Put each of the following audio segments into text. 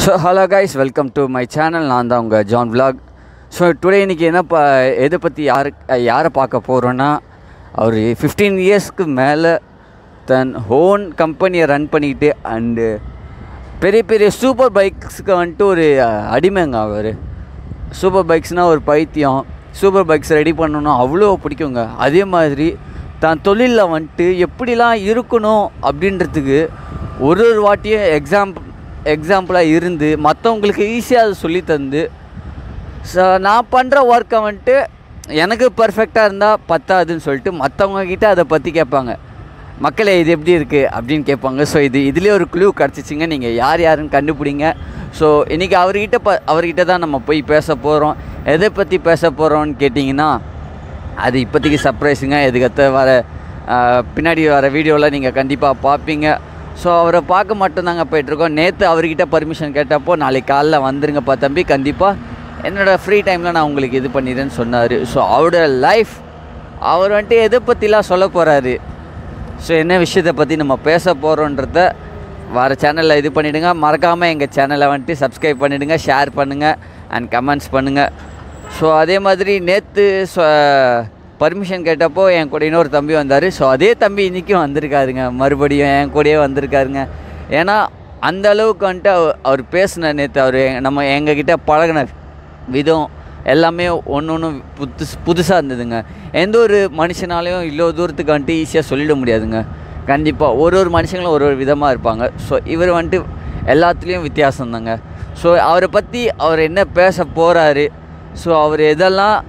So hello guys welcome to my channel நான் தான் உங்கள் ஜான் vlog ஸோ டுடே இன்றைக்கி என்ன பா எதை பற்றி யாரு யாரை பார்க்க போகிறோன்னா அவர் ஃபிஃப்டீன் இயர்ஸ்க்கு மேலே தன் ஓன் கம்பெனியை ரன் பண்ணிக்கிட்டு அண்டு பெரிய பெரிய சூப்பர் பைக்ஸுக்கு வந்துட்டு ஒரு அஹ், அடிமைங்க அவர் சூப்பர் பைக்ஸ்னால் ஒரு பைத்தியம் சூப்பர் பைக்ஸ் ரெடி பண்ணணும் அவ்வளோ பிடிக்குங்க அதே மாதிரி தான் தொழிலில் வந்துட்டு எப்படிலாம் இருக்கணும் அப்படின்றதுக்கு ஒரு ஒரு வாட்டியும் எக்ஸாம்பிள் எக்ஸாம்பிளாக இருந்து மற்றவங்களுக்கு ஈஸியாக அதை சொல்லி தந்து ஸோ நான் பண்ணுற ஒர்க்கை வந்துட்டு எனக்கு பர்ஃபெக்டாக இருந்தால் பத்தாதுன்னு சொல்லிட்டு மற்றவங்க கிட்ட அதை பற்றி கேட்பாங்க மக்களே இது எப்படி இருக்குது அப்படின்னு கேட்பாங்க ஸோ இது இதுலேயே ஒரு க்ளூ கிடச்சிச்சிங்க நீங்கள் யார் யாருன்னு கண்டுபிடிங்க ஸோ இன்றைக்கி அவர்கிட்ட ப அவர்கிட்ட தான் நம்ம போய் பேச போகிறோம் எதை பற்றி பேச போகிறோம்னு கேட்டிங்கன்னா அது இப்போதைக்கு சர்ப்ரைஸுங்க இதுக்கத்த வர ஆஹ், பின்னாடி வர வீடியோவில் நீங்கள் கண்டிப்பாக பார்ப்பீங்க ஸோ அவரை பார்க்க மட்டும்தாங்க போயிட்டுருக்கோம் நேற்று அவர்கிட்ட பர்மிஷன் கேட்டப்போ நாளைக்கு காலைல வந்துருங்கப்பா தம்பி கண்டிப்பாக என்னோடய ஃப்ரீ டைமில் நான் உங்களுக்கு இது பண்ணிடுறேன்னு சொன்னார் ஸோ அவரோட லைஃப் அவர் வந்துட்டு எதை பற்றிலாம் சொல்ல போகிறாரு ஸோ என்ன விஷயத்தை பற்றி நம்ம பேச போகிறோன்றத வர சேனலில் இது பண்ணிவிடுங்க மறக்காமல் எங்கள் சேனலை வந்துட்டு சப்ஸ்கிரைப் பண்ணிவிடுங்க ஷேர் பண்ணுங்கள் அண்ட் கமெண்ட்ஸ் பண்ணுங்கள் ஸோ அதே மாதிரி நேற்று பர்மிஷன் கேட்டப்போ என் கூட இன்னொரு தம்பி வந்தார் ஸோ அதே தம்பி இன்றைக்கும் வந்திருக்காருங்க மறுபடியும் என் கூடயே வந்திருக்காருங்க ஏன்னா அந்த அளவுக்கு வந்துட்டு அவர் அவர் பேசின நேற்று அவர் நம்ம எங்ககிட்ட பழகின விதம் எல்லாமே ஒன்று ஒன்று புதுசு புதுசாக இருந்ததுங்க எந்த ஒரு மனுஷனாலையும் இவ்வளோ தூரத்துக்கு வந்துட்டு ஈஸியாக சொல்லிட முடியாதுங்க கண்டிப்பாக ஒரு ஒரு மனுஷங்களும் ஒரு ஒரு விதமாக இருப்பாங்க ஸோ இவர் வந்துட்டு எல்லாத்துலேயும் வித்தியாசம் தாங்க ஸோ அவரை பற்றி அவர் என்ன பேச போகிறாரு ஸோ அவர் எதெல்லாம்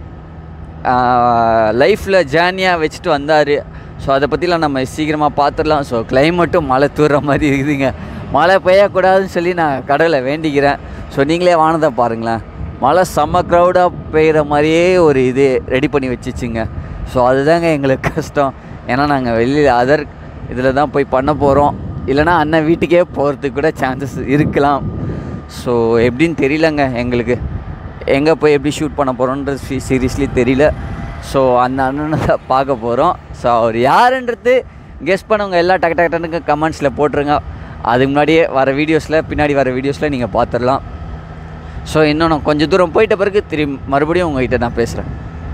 லைஃப்பில் ஜேர்னியாக வச்சுட்டு வந்தார் ஸோ அதை பற்றிலாம் நம்ம சீக்கிரமாக பார்த்துடலாம் ஸோ கிளைமேட்டும் மழை தூர்ற மாதிரி இருக்குதுங்க மழை பெய்யக்கூடாதுன்னு சொல்லி நான் கடவுளை வேண்டிக்கிறேன் ஸோ நீங்களே வானதை பாருங்களேன் மழை செம்ம க்ரௌடாக பெய்கிற மாதிரியே ஒரு இது ரெடி பண்ணி வச்சிச்சுங்க ஸோ அதுதாங்க எங்களுக்கு கஷ்டம் ஏன்னா நாங்கள் வெளியில் அதர் இதில் தான் போய் பண்ண போகிறோம் இல்லைனா அண்ணன் வீட்டுக்கே போகிறதுக்கு கூட சான்சஸ் இருக்கலாம் ஸோ எப்படின்னு தெரியலங்க எங்களுக்கு எங்கே போய் எப்படி ஷூட் பண்ண போகிறோன்றது சீரியஸ்லி தெரியல ஸோ அந்த அண்ணனை தான் பார்க்க போகிறோம் ஸோ அவர் யாருன்றது கெஸ் பண்ணவங்க எல்லா டக்கு டக்கு டக்குன்னு கமெண்ட்ஸில் போட்டுருங்க அதுக்கு முன்னாடியே வர வீடியோஸில் பின்னாடி வர வீடியோஸில் நீங்கள் பார்த்துடலாம் ஸோ இன்னும் நான் கொஞ்சம் தூரம் போயிட்ட பிறகு திரும்பி மறுபடியும் உங்ககிட்ட நான் பேசுகிறேன்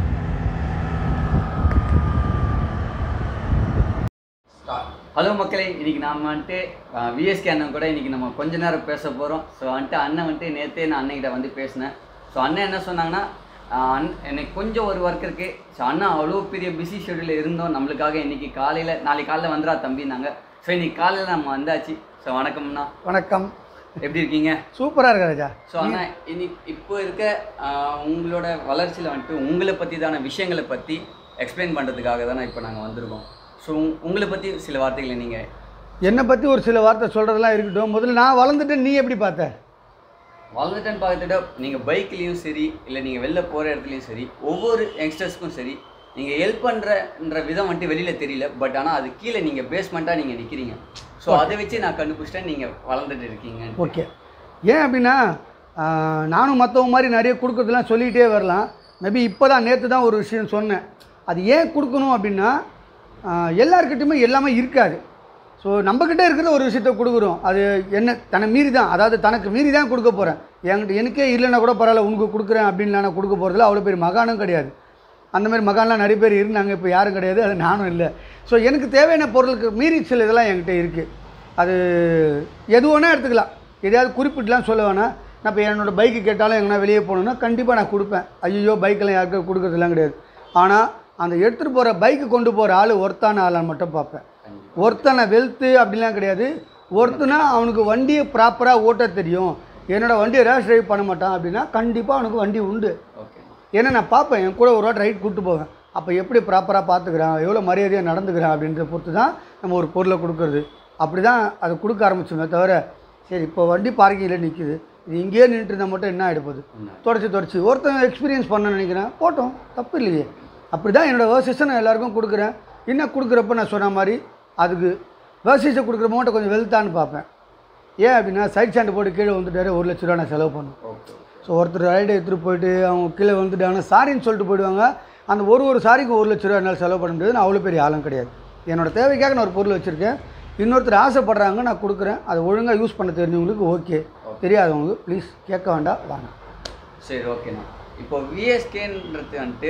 ஹலோ மக்களே இன்றைக்கி நாம் வந்துட்டு விஎஸ்கே அண்ணன் கூட இன்றைக்கி நம்ம கொஞ்ச நேரம் பேச போகிறோம் ஸோ வந்துட்டு அண்ணன் வந்துட்டு நேற்றே நான் அண்ணன்கிட்ட வந்து பேசினேன் ஸோ அண்ணன் என்ன சொன்னாங்கன்னா ஆஹ் அண் எனக்கு கொஞ்சம் ஒரு ஒர்க் இருக்குது ஸோ அண்ணன் அவ்வளோ பெரிய பிஸி ஷெடியூலில் இருந்தோம் நம்மளுக்காக இன்றைக்கி காலையில் நாளைக்கு காலையில் வந்துடா தம்பினாங்க ஸோ இன்றைக்கி காலையில் நம்ம வந்தாச்சு ஸோ வணக்கம்ண்ணா வணக்கம் எப்படி இருக்கீங்க சூப்பராக இருக்கு ராஜா ஸோ அண்ணா இன்னி இப்போ இருக்க ஆஹ் உங்களோட வளர்ச்சியில் வந்துட்டு உங்களை பற்றிதான விஷயங்களை பற்றி எக்ஸ்பிளைன் பண்ணுறதுக்காக தானே இப்போ நாங்கள் வந்திருக்கோம் ஸோ உங்களை பற்றி சில வார்த்தைகளை நீங்கள் என்னை பற்றி ஒரு சில வார்த்தை சொல்கிறதெல்லாம் இருக்கட்டும் முதல்ல நான் வளர்ந்துட்டு நீ எப்படி பார்த்த வளர்ந்துட்டேன்னு பார்த்துட்டு நீங்கள் பைக்லேயும் சரி இல்லை நீங்கள் வெளில போகிற இடத்துலையும் சரி ஒவ்வொரு யங்ஸ்டர்ஸ்க்கும் சரி நீங்கள் ஹெல்ப் பண்ணுறன்ற விதம் வந்துட்டு வெளியில் தெரியல பட் ஆனால் அது கீழே நீங்கள் பேஸ்மெண்ட்டாக நீங்கள் நிற்கிறீங்க ஸோ அதை வச்சு நான் கண்டுபிடிச்சிட்டேன் நீங்கள் வளர்ந்துட்டு இருக்கீங்க ஓகே ஏன் அப்படின்னா ஆஹ், நானும் மற்றவங்க மாதிரி நிறைய கொடுக்குறதுலாம் சொல்லிகிட்டே வரலாம் மேபி இப்போ தான் நேற்று தான் ஒரு விஷயம் சொன்னேன் அது ஏன் கொடுக்கணும் அப்படின்னா ஆஹ், எல்லார்கிட்டயுமே எல்லாமே இருக்காது ஸோ நம்மக்கிட்ட இருக்கிற ஒரு விஷயத்த கொடுக்குறோம் அது என்ன தன்னை மீறி தான் அதாவது தனக்கு மீறி தான் கொடுக்க போகிறேன் என்கிட்ட எனக்கே இல்லைன்னா கூட பரவாயில்ல உனக்கு கொடுக்குறேன் அப்படின்னு நான் கொடுக்க போகிறதுல அவ்வளோ பெரிய மகானும் கிடையாது அந்த மாதிரி மகான்லாம் நிறைய பேர் இருந்தாங்க இப்போ யாரும் கிடையாது அது நானும் இல்லை ஸோ எனக்கு தேவையான பொருளுக்கு மீறி சில இதெல்லாம் என்கிட்ட இருக்குது அது எது வேணால் எடுத்துக்கலாம் எதையாவது குறிப்பிட்டுலாம் சொல்ல வேணாம் நான் இப்போ என்னோட பைக்கு கேட்டாலும் எங்கன்னா வெளியே போகணுன்னா கண்டிப்பாக நான் கொடுப்பேன் ஐயோ பைக்கெல்லாம் யாருக்கும் கொடுக்கறதுலாம் கிடையாது ஆனால் அந்த எடுத்துகிட்டு போகிற பைக்கு கொண்டு போகிற ஆள் ஒருத்தான ஆளான்னு மட்டும் பார்ப்பேன் ஒருத்தனை வெல்த்து அப்படிலாம் கிடையாது ஒருத்தனா அவனுக்கு வண்டியை ப்ராப்பராக ஓட்ட தெரியும் என்னோட வண்டியை ரேஷ் டிரைவ் பண்ண மாட்டான் அப்படின்னா கண்டிப்பாக அவனுக்கு வண்டி உண்டு ஓகே ஏன்னா நான் பார்ப்பேன் என் கூட ஒரு வாட்டி ரைட் கூப்பிட்டு போவேன் அப்போ எப்படி ப்ராப்பராக பார்த்துக்கிறான் எவ்வளோ மரியாதையாக நடந்துக்கிறான் அப்படின்றத பொறுத்து தான் நம்ம ஒரு பொருளை கொடுக்குறது அப்படி தான் அதை கொடுக்க ஆரம்பிச்சோமே தவிர சரி இப்போ வண்டி பார்க்கிங்கில் நிற்கிது இது இங்கேயே நின்றுட்டு இருந்தால் மட்டும் என்ன ஆகிடுப்போகுது தொடச்சி தொடச்சி ஒருத்தன் எக்ஸ்பீரியன்ஸ் பண்ண நினைக்கிறேன் போட்டோம் தப்பு இல்லையே அப்படி தான் என்னோடய வேர்சஸை நான் எல்லாருக்கும் கொடுக்குறேன் இன்னும் கொடுக்குறப்ப நான் சொன்ன மாதிரி அதுக்கு வேர்சஸை கொடுக்குற மட்டும் கொஞ்சம் வெல்த்தான்னு பார்ப்பேன் ஏன் அப்படின்னா சைட் ஸ்டாண்டு போட்டு கீழே வந்துட்டாரு ஒரு லட்ச ரூபா நான் செலவு பண்ணுவேன் ஓகே ஸோ ஒருத்தர் ரைடு எடுத்துகிட்டு போயிட்டு அவங்க கீழே வந்துட்டாங்கன்னா சாரின்னு சொல்லிட்டு போயிடுவாங்க அந்த ஒரு ஒரு சாரிக்கு ஒரு லட்ச ரூபா என்னால் செலவு பண்ண முடியாது நான் அவ்வளோ பெரிய ஆளும் கிடையாது என்னோட தேவைக்காக நான் ஒரு பொருள் வச்சுருக்கேன் இன்னொருத்தர் ஆசைப்படுறாங்க நான் கொடுக்குறேன் அதை ஒழுங்காக யூஸ் பண்ண தெரிஞ்சவங்களுக்கு ஓகே தெரியாதவங்க ப்ளீஸ் கேட்க வேண்டாம் வாங்க சரி ஓகேண்ணா இப்போ விஎஸ்கேன்றது வந்துட்டு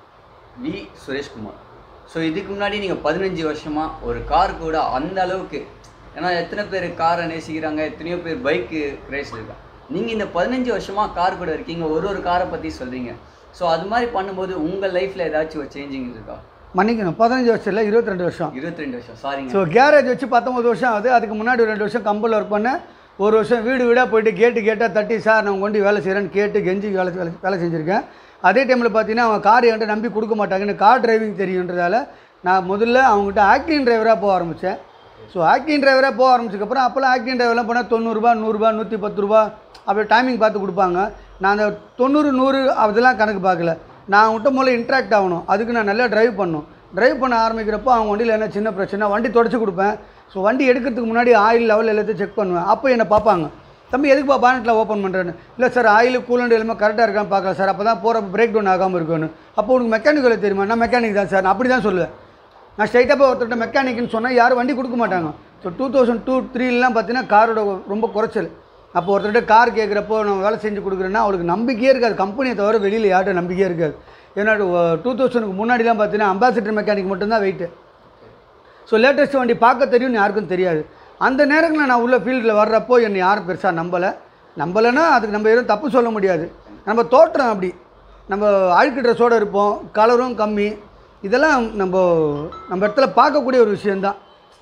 வி சுரேஷ்குமார் ஸோ இதுக்கு முன்னாடி நீங்கள் பதினஞ்சு வருஷமாக ஒரு கார் கூட அந்த அளவுக்கு ஏன்னா எத்தனை பேர் காரை நேசிக்கிறாங்க எத்தனையோ பேர் பைக்கு ரேஸ் இருக்காங்க நீங்கள் இந்த பதினஞ்சு வருஷமாக கார் கூட இருக்கீங்க ஒரு ஒரு காரை பற்றி சொல்கிறீங்க ஸோ அது மாதிரி பண்ணும்போது உங்கள் லைஃப்பில் ஏதாச்சும் ஒரு சேஞ்சிங் இருக்கா மன்னிக்கணும் பதினஞ்சு வருஷம் இல்லை இருபத்தி ரெண்டு வருஷம் இருபத்தி ரெண்டு வருஷம் சாரிங்க ஸோ கேரேஜ் வச்சு பத்தொம்பது வருஷம் ஆகுது அதுக்கு முன்னாடி ஒரு ரெண்டு வருஷம் கம்பெனியில் ஒர்க் பண்ணேன் ஒரு வருஷம் வீடு வீடாக போயிட்டு கேட்டு கேட்டால் தட்டி சார் நான் கொண்டு வேலை செய்கிறேன்னு கேட்டு கெஞ்சி வேலை வேலை வேலை செஞ்சுருக்கேன் அதே டைமில் பார்த்தீங்கன்னா அவங்க கார் என்கிட்ட நம்பி கொடுக்க மாட்டாங்கன்னு கார் டிரைவிங் தெரியுன்றதால நான் முதல்ல அவங்ககிட்ட ஆக்டிங் டிரைவராக போக ஆரம்பித்தேன் ஸோ ஆக்டிங் டிரைவராக போக ஆரம்பிச்சதுக்கப்புறம் அப்போல்லாம் ஆக்டிங் டிரைவர்லாம் போனால் தொண்ணூறுரூபா நூறுரூபா நூற்றி பத்து ரூபா அப்படி டைமிங் பார்த்து கொடுப்பாங்க நான் அந்த தொண்ணூறு நூறு அதெல்லாம் கணக்கு பார்க்கல நான் அவங்ககிட்ட முதல்ல இன்ட்ராக்ட் ஆகணும் அதுக்கு நான் நல்லா டிரைவ் பண்ணணும் டிரைவ் பண்ண ஆரம்பிக்கிறப்போ அவங்க வண்டியில் என்ன சின்ன பிரச்சனை வண்டி தொடச்சி கொடுப்பேன் ஸோ வண்டி எடுக்கிறதுக்கு முன்னாடி ஆயில் லெவல் எல்லாத்தையும் செக் பண்ணுவேன் அப்போ என்னை பார்ப்பாங்க தம்பி எதுக்குப்பா பானட்டில் ஓப்பன் பண்ணுறேன்னு இல்லை சார் ஆயில் கூலண்ட் எல்லாமே கரெக்டாக இருக்கான்னு பார்க்கலாம் சார் அப்போ தான் போகிறப்ப பிரேக் டவுன் ஆகாமல் இருக்கும்னு அப்போ உனக்கு மெக்கானிக்கல் தெரியுமா நான் மெக்கானிக் தான் சார் நான் அப்படி தான் சொல்லுவேன் நான் ஸ்ட்ரைட்டாக போய் ஒருத்தர்கிட்ட மெக்கானிக்னு சொன்னால் யாரும் வண்டி கொடுக்க மாட்டாங்க ஸோ டூ தௌசண்ட் டூ த்ரீலாம் பார்த்தீங்கன்னா காரோட ரொம்ப குறைச்சல் அப்போ ஒருத்தர்கிட்ட கார் கேட்குறப்போ நம்ம வேலை செஞ்சு கொடுக்குறேன்னா அவளுக்கு நம்பிக்கையே இருக்காது கம்பெனியை தவிர வெளியில் யார்கிட்ட நம்பிக்கையே இருக்காது ஏன்னா டூ தௌசண்ட்க்கு முன்னாடிலாம் பார்த்தீங்கன்னா அம்பாசிடர் மெக்கானிக் மட்டும்தான் வெயிட்டு ஸோ லேட்டஸ்ட் வண்டி பார்க்க தெரியும்னு யாருக்கும் தெரியாது அந்த நேரங்களில் நான் உள்ள ஃபீல்டில் வர்றப்போ என்னை யாரும் பெருசாக நம்பலை நம்பலைன்னா அதுக்கு நம்ம எதுவும் தப்பு சொல்ல முடியாது நம்ம தோற்றம் அப்படி நம்ம அழுக்கு ட்ரெஸ்ஸோடு இருப்போம் கலரும் கம்மி இதெல்லாம் நம்ம நம்ம இடத்துல பார்க்கக்கூடிய ஒரு விஷயந்தான்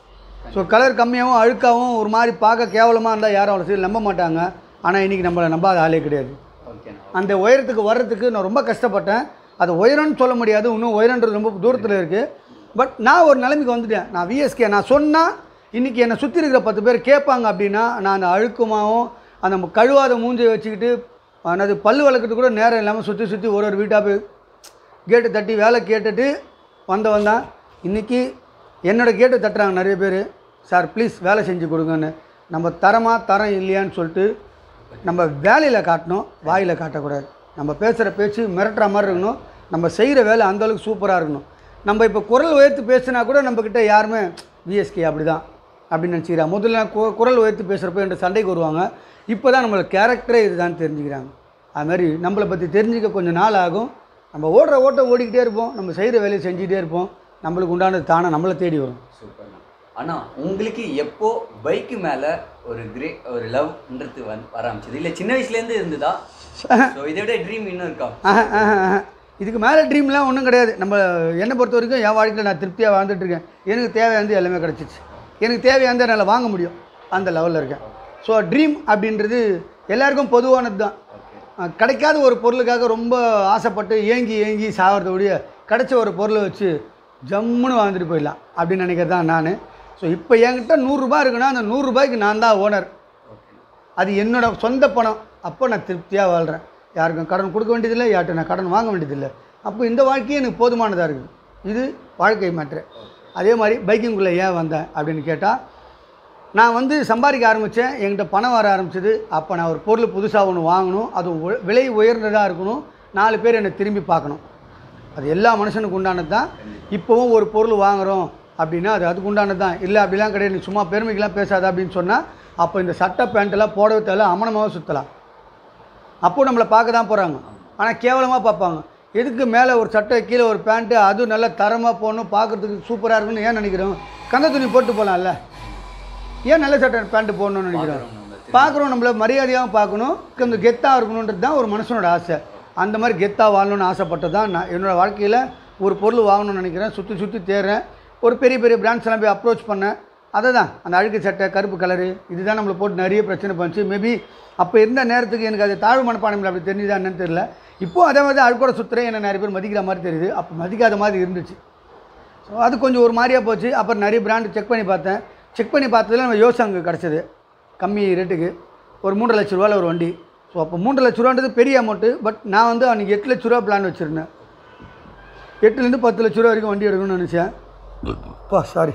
ஸோ கலர் கம்மியாகவும் அழுக்காகவும் ஒரு மாதிரி பார்க்க கேவலமாக இருந்தால் யாரும் அவ்வளோ சீக்கிரம் நம்ப மாட்டாங்க ஆனால் இன்றைக்கி நம்மளை நம்பாத ஆளே கிடையாது ஓகேண்ணா அந்த உயரத்துக்கு வர்றதுக்கு நான் ரொம்ப கஷ்டப்பட்டேன் அது உயரம்னு சொல்ல முடியாது இன்னும் உயரன்றது ரொம்ப தூரத்தில் இருக்குது பட் நான் ஒரு நிலைமைக்கு வந்துட்டேன் நான் விஎஸ்கே நான் சொன்னால் இன்றைக்கி என்னை சுற்றி இருக்கிற பத்து பேர் கேட்பாங்க அப்படின்னா நான் அந்த அழுக்குமாவும் அந்த மு- கழுவாத மூஞ்சியை வச்சுக்கிட்டு அது பல்லு வளர்க்கறதுக்கு கூட நேரம் இல்லாமல் சுற்றி சுற்றி ஒரு ஒரு வீட்டாக போய் கேட்டு தட்டி வேலை கேட்டுட்டு வந்தவன் தான் இன்றைக்கி என்னோட கேட்டு தட்டுறாங்க நிறைய பேர் சார் ப்ளீஸ் வேலை செஞ்சு கொடுங்கன்னு நம்ம தரமாக தரம் இல்லையான்னு சொல்லிட்டு நம்ம வேலையில் காட்டணும் வாயில் காட்டக்கூடாது நம்ம பேசுகிற பேச்சு மிரட்டுற மாதிரி இருக்கணும் நம்ம செய்கிற வேலை அந்த அளவுக்கு சூப்பராக இருக்கணும் நம்ம இப்போ குரல் உயர்த்து பேசினா கூட நம்மக்கிட்ட யாருமே விஎஸ்கே அப்படி தான் அப்படின்னு நினச்சிக்கிறாங்க முதல்ல கு- குரல் உயர்த்து பேசுகிறப்ப என்ற சண்டைக்கு வருவாங்க இப்போ தான் நம்மளோட கேரக்டரே இதுதான் தெரிஞ்சுக்கிறாங்க அது மாதிரி நம்மளை பற்றி தெரிஞ்சுக்க கொஞ்சம் நாள் ஆகும் நம்ம ஓடுற ஓட்ட ஓடிக்கிட்டே இருப்போம் நம்ம செய்கிற வேலையை செஞ்சுக்கிட்டே இருப்போம் நம்மளுக்கு உண்டானது தானே நம்மளை தேடி வரும் சூப்பர்ண்ணா அண்ணா உங்களுக்கு எப்போ பைக்கு மேலே ஒரு கிரே ஒரு லவ்ன்றது வந்து வர ஆரம்பிச்சது இல்லை சின்ன வயசுலேருந்து இருந்ததா ஸோ இதை விட ட்ரீம் இன்னும் இருக்கா ஆஹா, ஆஹா, ஆஹா. இதுக்கு மேலே ட்ரீம்லாம் ஒன்றும் கிடையாது நம்ம என்னை பொறுத்த வரைக்கும் என் வாழ்க்கையில் நான் திருப்தியாக வாழ்ந்துட்டு இருக்கேன் எனக்கு தேவையானது எல்லாமே கிடச்சிச்சு எனக்கு தேவையானதை என்னால் வாங்க முடியும் அந்த லெவலில் இருக்கேன் ஸோ ட்ரீம் அப்படின்றது எல்லாருக்கும் பொதுவானது தான் ஓகே அஹ் கிடைக்காத ஒரு பொருளுக்காக ரொம்ப ஆசைப்பட்டு ஏங்கி ஏங்கி சாகிறத ஒழிய கிடைச்ச ஒரு பொருளை வச்சு ஜம்முன்னு வாழ்ந்துட்டு போயிடலாம் அப்படின்னு நினைக்கிறது தான் நான் ஸோ இப்போ என்கிட்ட நூறுரூபா இருக்குன்னா அந்த நூறுரூபாய்க்கு நான் தான் ஓனர் ஓகே அது என்னோட சொந்த பணம் அப்போ நான் திருப்தியாக வாழ்கிறேன் யாருக்கும் கடன் கொடுக்க வேண்டியதில்லை யார்கிட்ட நான் கடன் வாங்க வேண்டியதில்லை அப்போ இந்த வாழ்க்கையே எனக்கு போதுமானதாக இருக்குது இது வாழ்க்கை மாற்று அதே மாதிரி பைக்கிங்குள்ளே ஏன் வந்தேன் அப்படின்னு கேட்டால் நான் வந்து சம்பாதிக்க ஆரம்பித்தேன் என்கிட்ட பணம் வர ஆரம்பிச்சது அப்போ நான் ஒரு பொருள் புதுசாக ஒன்று வாங்கணும் அது உ- விலை உயர்ந்ததாக இருக்கணும் நாலு பேர் என்னை திரும்பி பார்க்கணும் அது எல்லா மனுஷனுக்கு உண்டானது தான் இப்போவும் ஒரு பொருள் வாங்குகிறோம் அப்படின்னா அது அதுக்கு உண்டானது தான் இல்லை அப்படிலாம் கிடையாது நீ சும்மா பெருமைக்கெல்லாம் பேசாத அப்படின்னு சொன்னால் அப்போ இந்த சட்டை பேண்ட்டெல்லாம் போடவே தேவையில்ல அமனமாக சுற்றலாம் அப்போ நம்மளை பார்க்க தான் போகிறாங்க ஆனால் கேவலமாக பார்ப்பாங்க எதுக்கு மேலே ஒரு சட்டை கீழே ஒரு பேண்ட்டு அதுவும் நல்லா தரமாக போடணும் பார்க்குறதுக்கு சூப்பராக இருக்குன்னு ஏன் நினைக்கிறோம் கந்த துணி போட்டு போகலாம்ல ஏன் நல்ல சட்டை பேண்ட்டு போடணும்னு நினைக்கிறோம் பார்க்குறோம் நம்ம பார்க்குறோம் நம்மள மரியாதையாகவும் பார்க்கணும் கொஞ்சம் கெத்தாக இருக்கணுன்றது தான் ஒரு மனுஷனோட ஆசை அந்த மாதிரி கெத்தாக வாழணும்னு ஆசைப்பட்டு தான் நான் என்னோடய வாழ்க்கையில் ஒரு பொருள் வாங்கணும்னு நினைக்கிறேன் சுற்றி சுற்றி தேடுறேன் ஒரு பெரிய பெரிய பிராண்ட்ஸ் எல்லாம் போய் அப்ரோச் பண்ணேன் அதை தான் அந்த அழுக்கு சட்டை கருப்பு கலரு இதுதான் நம்மளை போட்டு நிறைய பிரச்சனை பண்ணுச்சு மேபி அப்போ இருந்த நேரத்துக்கு எனக்கு அது தாழ்வு மனப்பான்மையில் அப்படி தெரிஞ்சுதா என்னன்னு தெரியல இப்போ அதே மாதிரி தான் அழுக்கோட சுற்றுறேன் என்ன நிறைய பேர் மதிக்கிற மாதிரி தெரியுது அப்போ மதிக்காத மாதிரி இருந்துச்சு ஸோ அது கொஞ்சம் ஒரு மாதிரியாக போச்சு அப்புறம் நிறைய பிராண்டு செக் பண்ணி பார்த்தேன் செக் பண்ணி பார்த்ததுல நம்ம யோசாங்க கிடச்சிது கம்மி ரேட்டுக்கு ஒரு மூன்றரை லட்ச ரூபாயில் ஒரு வண்டி ஸோ அப்போ மூன்றரை லட்ச ரூபான்றது பெரிய அமௌண்ட்டு பட் நான் வந்து அன்றைக்கி எட்டு லட்ச ரூபா பிளான் வச்சுருந்தேன் எட்டுலேருந்து பத்து லட்ச ரூபா வரைக்கும் வண்டி எடுக்கணும்னு நினச்சேன் அப்பா சாரி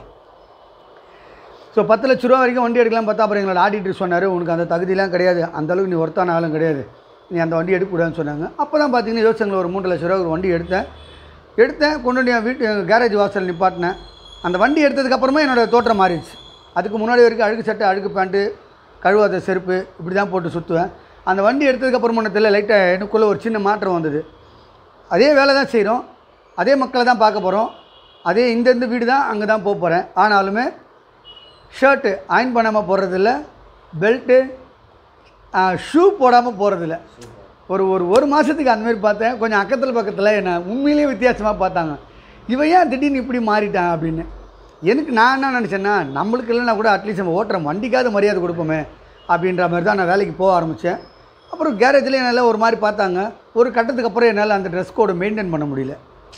ஸோ பத்து லட்ச ரூபா வரைக்கும் வண்டி எடுக்கலாம் பார்த்தா அப்புறம் எங்களோட ஆடிட்டர் சொன்னார் உனக்கு அந்த தகுதியெலாம் கிடையாது அந்த அளவுக்கு நீ ஒருத்தான ஆளும் கிடையாது நீ அந்த வண்டி எடுக்கக்கூடாதுன்னு சொன்னாங்க அப்போ தான் பார்த்தீங்கன்னா யோசனையில் ஒரு மூன்று லட்ச ரூபா ஒரு வண்டி எடுத்தேன் எடுத்தேன் கொண்டு வந்து என் வீட்டு எங்கள் கேரேஜ் வாசல் நிப்பாட்டினேன் அந்த வண்டி எடுத்ததுக்கப்புறமா என்னோடய தோற்றம் மாறிடுச்சு அதுக்கு முன்னாடி வரைக்கும் அழுக்கு சட்டை அழுக்கு பேண்ட்டு கழுவாத செருப்பு இப்படி தான் போட்டு சுற்றுவேன் அந்த வண்டி எடுத்ததுக்கப்புறமா தெரியல லைட்டாக எனக்குள்ளே ஒரு சின்ன மாற்றம் வந்தது அதே வேலை தான் செய்கிறோம் அதே மக்களை தான் பார்க்க போகிறோம் அதே இந்த இந்த வீடு தான் அங்கே தான் போக போகிறேன் ஆனாலுமே ஷர்ட்டு அயன் பண்ணாமல் போடுறதில்ல பெல்ட்டு ஷூ போடாமல் போகிறதில்ல ஒரு ஒரு ஒரு மாதத்துக்கு அந்த மாதிரி பார்த்தேன் கொஞ்சம் அக்கத்தில் பக்கத்தில் என்னை உண்மையிலேயே வித்தியாசமாக பார்த்தாங்க இவன் ஏன் திடீர்னு இப்படி மாறிட்டான் அப்படின்னு எனக்கு நான் என்ன நினச்சேன்னா நம்மளுக்கு இல்லைன்னா கூட அட்லீஸ்ட் நம்ம ஓட்டுற வண்டிக்காவது மரியாதை கொடுப்போமே அப்படின்ற மாதிரி தான் நான் வேலைக்கு போக ஆரம்பித்தேன் அப்புறம் கேரேஜ்லேயே என்னால் ஒரு மாதிரி பார்த்தாங்க ஒரு கட்டத்துக்கு அப்புறம் என்னால் அந்த ட்ரெஸ் கோடை மெயின்டைன் பண்ண முடியல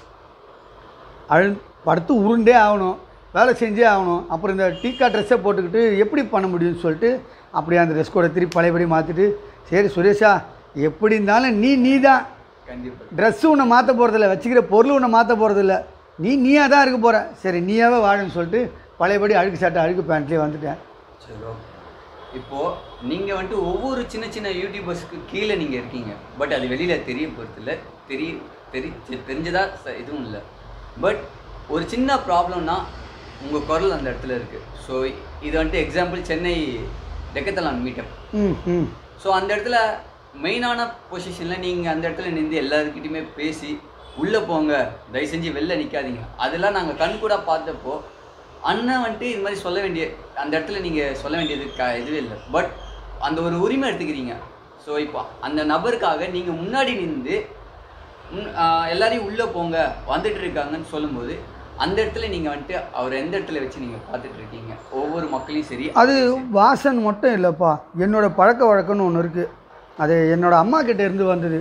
அழு படுத்து உருண்டே ஆகணும் வேலை செஞ்சே ஆகணும் அப்புறம் இந்த டீக்கா ட்ரெஸ்ஸை போட்டுக்கிட்டு எப்படி பண்ண முடியும்னு சொல்லிட்டு அப்படியே அந்த ட்ரெஸ் கோடை திருப்பி பழையபடி மாற்றிட்டு சரி சுரேஷா எப்படி இருந்தாலும் நீ நீ தான் கண்டிப்பாக ட்ரெஸ்ஸு உன்னை மாற்ற போகிறதில்ல வச்சுக்கிற பொருள் உன்னை மாற்ற போகிறதில்ல நீ நீயாக தான் இருக்க போகிற சரி நீயாவே வாழுன்னு சொல்லிட்டு பழையபடி அழுக்கு சட்டை அழுக்கு பேண்ட்லேயே வந்துட்டேன் சரி ஓகே இப்போது நீங்கள் வந்துட்டு ஒவ்வொரு சின்ன சின்ன யூடியூபர்ஸ்க்கு கீழே நீங்கள் இருக்கீங்க பட் அது வெளியில் தெரிய போகிறதில்ல தெரிய தெரி தெ- தெரிஞ்சதா ச- இதுவும் இல்லை பட் ஒரு சின்ன ப்ராப்ளம்னா உங்கள் குரல் அந்த இடத்துல இருக்குது ஸோ இது வந்துட்டு எக்ஸாம்பிள் சென்னை டெக்கத்தலான் மீட்டப் ம் ம் ஸோ அந்த இடத்துல மெயினான பொசிஷனில் நீங்கள் அந்த இடத்துல நின்று எல்லாருக்கிட்டையுமே பேசி உள்ளே போங்க தயவு செஞ்சு வெளில நிற்காதீங்க அதெல்லாம் நாங்கள் கண் கூட பார்த்தப்போ அண்ணன் வந்துட்டு இது மாதிரி சொல்ல வேண்டிய அந்த இடத்துல நீங்கள் சொல்ல வேண்டியது க இதுவே இல்லை பட் அந்த ஒரு உரிமை எடுத்துக்கிறீங்க ஸோ இப்போ அந்த நபருக்காக நீங்கள் முன்னாடி நின்று முன் ஆஹ் எல்லாரையும் உள்ளே போங்க வந்துட்டு இருக்காங்கன்னு சொல்லும்போது அந்த இடத்துல நீங்கள் வந்துட்டு அவர் எந்த இடத்துல வச்சு நீங்கள் பார்த்துட்டு இருக்கீங்க ஒவ்வொரு மக்களையும் சரி அது வாசன் மட்டும் இல்லைப்பா என்னோட பழக்க வழக்கம்னு ஒன்று இருக்குது அது என்னோட அம்மா கிட்ட இருந்து வந்தது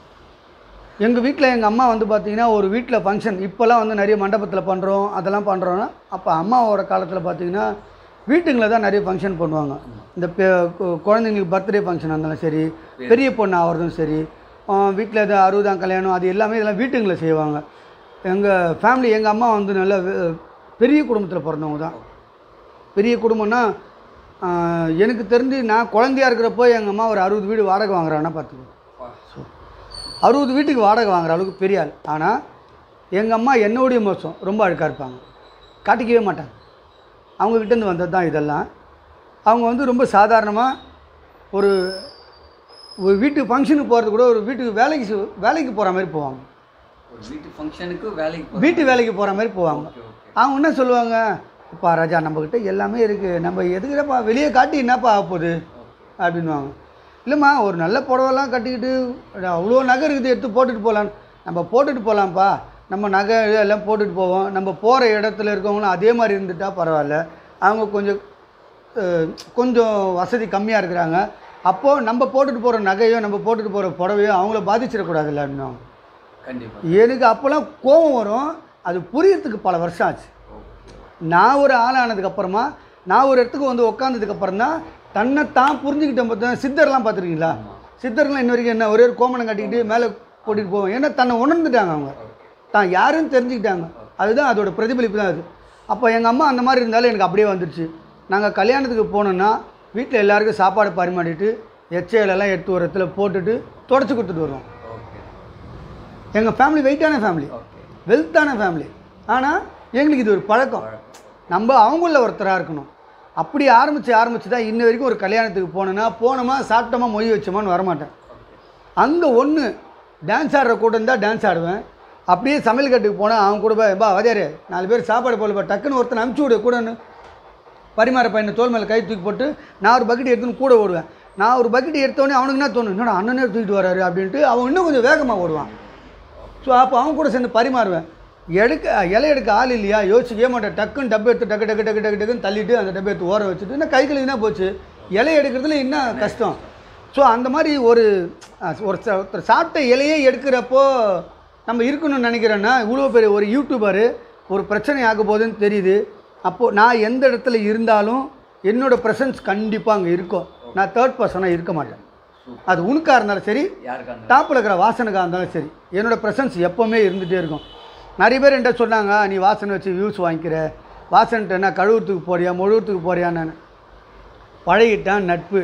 எங்கள் வீட்டில் எங்கள் அம்மா வந்து பார்த்திங்கன்னா ஒரு வீட்டில் ஃபங்க்ஷன் இப்போல்லாம் வந்து நிறைய மண்டபத்தில் பண்ணுறோம் அதெல்லாம் பண்ணுறோன்னா அப்போ அம்மாவோட காலத்தில் பார்த்திங்கன்னா வீட்டுங்களில் தான் நிறைய ஃபங்க்ஷன் பண்ணுவாங்க இந்த பெ- கு- குழந்தைங்களுக்கு பர்த்டே ஃபங்க்ஷன் இருந்தாலும் சரி பெரிய பொண்ணு ஆகிறதும் சரி வீட்டில் இது அறுபதாம் கல்யாணம் அது எல்லாமே இதெல்லாம் வீட்டுங்களில் செய்வாங்க எங்கள் ஃபேமிலி எங்கள் அம்மா வந்து நல்ல வெ- பெரிய குடும்பத்தில் பிறந்தவங்க தான் பெரிய குடும்பம்னா ஆஹ், எனக்கு தெரிஞ்சு நான் குழந்தையா இருக்கிறப்போ எங்கள் அம்மா ஒரு அறுபது வீடு வாடகை வாங்குறாங்கன்னா பார்த்துக்கோ ஸோ அறுபது வீட்டுக்கு வாடகை வாங்குற அளவுக்கு பெரிய ஆள் ஆனால் எங்கள் அம்மா என்னோடைய மோசம் ரொம்ப அழுக்காக இருப்பாங்க காட்டிக்கவே மாட்டாங்க அவங்கக்கிட்டேருந்து வந்தது தான் இதெல்லாம் அவங்க வந்து ரொம்ப சாதாரணமாக ஒரு ஒரு வீட்டு ஃபங்க்ஷனுக்கு போகிறது கூட ஒரு வீட்டுக்கு வேலைக்கு சு- வேலைக்கு போகிற மாதிரி போவாங்க ஒரு வீட்டு ஃபங்க்ஷனுக்கு வேலைக்கு போறது. வீட்டு வேலைக்கு போகிற மாதிரி போவாங்க ஓகே ஓகே அவங்க என்ன சொல்லுவாங்க இப்போ ராஜா நம்மக்கிட்ட எல்லாமே இருக்குது நம்ம எதுக்குடப்பா வெளியே காட்டி என்னப்பா ஆக போகுது அப்படின்வாங்க இல்லைம்மா ஒரு நல்ல புடவெல்லாம் கட்டிக்கிட்டு அவ்வளோ நகை இருக்குது எடுத்து போட்டுட்டு போகலான்னு நம்ம போட்டுட்டு போகலாம்ப்பா நம்ம நகை எல்லாம் போட்டுட்டு போவோம் நம்ம போகிற இடத்துல இருக்கவங்களும் அதே மாதிரி இருந்துட்டா பரவாயில்ல அவங்க கொஞ்சம் அஹ், கொஞ்சம் வசதி கம்மியாக இருக்கிறாங்க அப்போது நம்ம போட்டுட்டு போகிற நகையோ நம்ம போட்டுட்டு போகிற புடவையோ அவங்கள பாதிச்சிடக்கூடாதுல்ல அப்படின்னுவாங்க கண்டிப்பா எனக்கு அப்போல்லாம் கோபம் வரும் அது புரியறதுக்கு பல வருஷம் ஆச்சு ஓகே நான் ஒரு ஆளானதுக்கு அப்புறமா நான் ஒரு இடத்துக்கு வந்து உட்காந்ததுக்கு அப்புறம் தான் தன்னை தான் புரிஞ்சுக்கிட்டேன் பார்த்தா சித்தர்லாம் பார்த்துருக்கீங்களா ஆமா. சித்தர்லாம் இன்ன வரைக்கும் என்ன ஒரே ஒரு கோமணம் கட்டிக்கிட்டு மேலே கூட்டிகிட்டு போவோம் ஏன்னா தன்னை உணர்ந்துட்டாங்க அவங்க தான் யாருன்னு தெரிஞ்சுக்கிட்டாங்க அதுதான் அதோட பிரதிபலிப்பு தான் அது அப்போ எங்கள் அம்மா அந்த மாதிரி இருந்தாலும் எனக்கு அப்படியே வந்துடுச்சு நாங்கள் கல்யாணத்துக்கு போனோன்னா வீட்டில் எல்லாருக்கும் சாப்பாடு பரிமாறிட்டு எச்சையிலெல்லாம் எடுத்து ஒரு இடத்துல போட்டுட்டு தொடச்சி கொடுத்துட்டு வருவோம் ஓகே எங்கள் ஃபேமிலி வெயிட்டான ஃபேமிலி ஓகே வெல்த்தான ஃபேமிலி ஆனால் எங்களுக்கு இது ஒரு பழக்கம் நம்ம அவங்கள ஒருத்தராக இருக்கணும் அப்படி ஆரம்பித்து ஆரம்பித்து தான் இன்ன வரைக்கும் ஒரு கல்யாணத்துக்கு போனேன்னா போனோமா சாப்பிட்டோமா மொய் வச்சோமான்னு வரமாட்டேன் அங்கே ஒன்று டான்ஸ் ஆடுற கூட்டம் தான் டான்ஸ் ஆடுவேன் அப்படியே சமையல் கட்டுக்கு போனால் அவங்க கூட போய் பா வதியாரே நாலு பேர் சாப்பாடு போடலப்பா டக்குன்னு ஒருத்தனை அனுப்பிச்சி விடு கூடன்னு பரிமாற பையனை தோல் மேலே கை தூக்கி போட்டு நான் ஒரு பக்கெட் எடுத்துன்னு கூட ஓடுவேன் நான் ஒரு பக்கெட் எடுத்தோடனே அவனுக்கு என்ன தோணும் என்னடா அண்ணனே தூக்கிட்டு வராரு அப்படின்ட்டு அவன் இன்னும் கொஞ்சம் வேகமாக ஓடுவான் ஸோ அப்போ அவன் கூட சேர்ந்து பரிமாறுவேன் எடுக்க இலை எடுக்க ஆள் இல்லையா யோசிக்கவே மாட்டேன் டக்குன்னு டப்பு எடுத்து டக்கு டக்கு டக்கு டக்கு டக்குன்னு தள்ளிட்டு அந்த டப்பை எடுத்து ஓர வச்சுட்டு என்ன கை கழுவினா போச்சு இலை எடுக்கிறதுல என்ன கஷ்டம் ஸோ அந்த மாதிரி ஒரு அஹ், ஒரு ச- ஒருத்தர் சாப்பிட்ட இலையே எடுக்கிறப்போ நம்ம இருக்கணும்னு நினைக்கிறேன்னா இவ்வளோ பெரிய ஒரு யூடியூபரு ஒரு பிரச்சனை ஆக போகுதுன்னு தெரியுது அப்போது நான் எந்த இடத்துல இருந்தாலும் என்னோடய ப்ரெசன்ஸ் கண்டிப்பாக அங்கே இருக்கும் நான் தேர்ட் பர்சனாக இருக்க மாட்டேன் அது உனக்காக இருந்தாலும் சரி யாருக்கா இருந்தாலும் டாப்பில் இருக்கிற வாசனுக்காக இருந்தாலும் சரி என்னோடய ப்ரெசன்ஸ் எப்போவுமே இருந்துகிட்டே இருக்கும் நிறைய பேர் என்கிட்ட சொன்னாங்க நீ வாசனை வச்சு வியூஸ் வாங்கிக்கிற வாசன்ட்ட என்ன கழுவுறதுக்கு போறியா முழுவதுக்கு போறியான்னு பழகிட்டான் நட்பு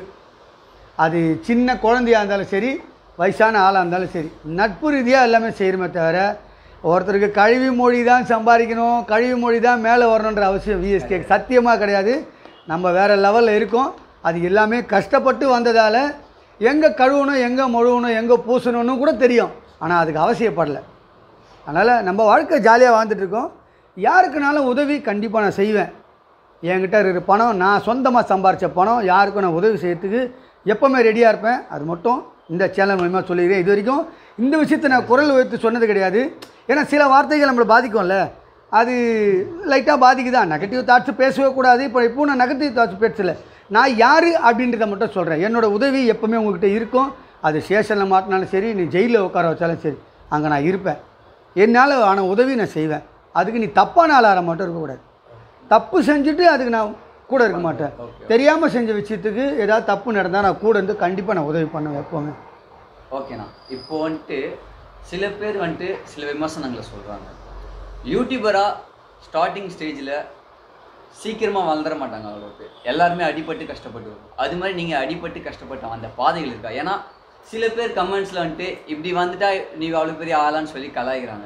அது சின்ன குழந்தையா இருந்தாலும் சரி வயசான ஆளாக இருந்தாலும் சரி நட்பு ரீதியாக எல்லாமே செய்கிறோமே தவிர ஒருத்தருக்கு கழிவு மொழி தான் சம்பாதிக்கணும் கழிவு மொழி தான் மேலே வரணுன்ற அவசியம் விஎஸ்கே சத்தியமாக கிடையாது நம்ம வேறு லெவலில் இருக்கோம் அது எல்லாமே கஷ்டப்பட்டு வந்ததால் எங்கே கழுவணும் எங்கே மொழுவணும் எங்கே பூசணும்னு கூட தெரியும் ஆனால் அதுக்கு அவசியப்படலை அதனால் நம்ம வாழ்க்கை ஜாலியாக வாழ்ந்துட்டு இருக்கோம் யாருக்குனாலும் உதவி கண்டிப்பாக நான் செய்வேன் என்கிட்ட இருக்கிற பணம் நான் சொந்தமாக சம்பாரித்த பணம் யாருக்கும் நான் உதவி செய்யறதுக்கு எப்போவுமே ரெடியாக இருப்பேன் அது மட்டும் இந்த சேனல் மூலிமா சொல்லிக்கிறேன் இது வரைக்கும் இந்த விஷயத்தை நான் குரல் உயர்த்தி சொன்னது கிடையாது ஏன்னா சில வார்த்தைகள் நம்மளை பாதிக்கும்ல அது லைட்டாக பாதிக்குதா நெகட்டிவ் தாட்ஸ் பேசவே கூடாது இப்போ இப்போ நான் நெகட்டிவ் தாட்ஸ் பேசல நான் யார் அப்படின்றத மட்டும் சொல்கிறேன் என்னோட உதவி எப்போவுமே உங்ககிட்ட இருக்கும் அது ஸ்டேஷனில் மாட்டினாலும் சரி நீ ஜெயிலில் உட்கார வச்சாலும் சரி அங்கே நான் இருப்பேன் என்னால் ஆன உதவி நான் செய்வேன் அதுக்கு நீ தப்பான ஆளார மட்டும் இருக்கக்கூடாது தப்பு செஞ்சுட்டு அதுக்கு நான் கூட இருக்க மாட்டேன் தெரியாமல் செஞ்ச விஷயத்துக்கு ஏதாவது தப்பு நடந்தால் நான் கூட இருந்து கண்டிப்பாக நான் உதவி பண்ணுவேன் எப்போவுமே ஓகேண்ணா இப்போ வந்துட்டு சில பேர் வந்துட்டு சில விமர்சனங்களை சொல்கிறாங்க யூடியூபராக ஸ்டார்டிங் ஸ்டேஜில் சீக்கிரமாக வளர்ந்துட மாட்டாங்க அவ்வளோக்கு எல்லாருமே அடிபட்டு கஷ்டப்பட்டு வரும். அது மாதிரி நீங்கள் அடிபட்டு கஷ்டப்பட்ட அந்த பாதைகள் இருக்கா ஏன்னா சில பேர் கமெண்ட்ஸில் வந்துட்டு இப்படி வந்துட்டா நீ அவ்வளோ பெரிய ஆளான்னு சொல்லி கலாய்க்கிறாங்க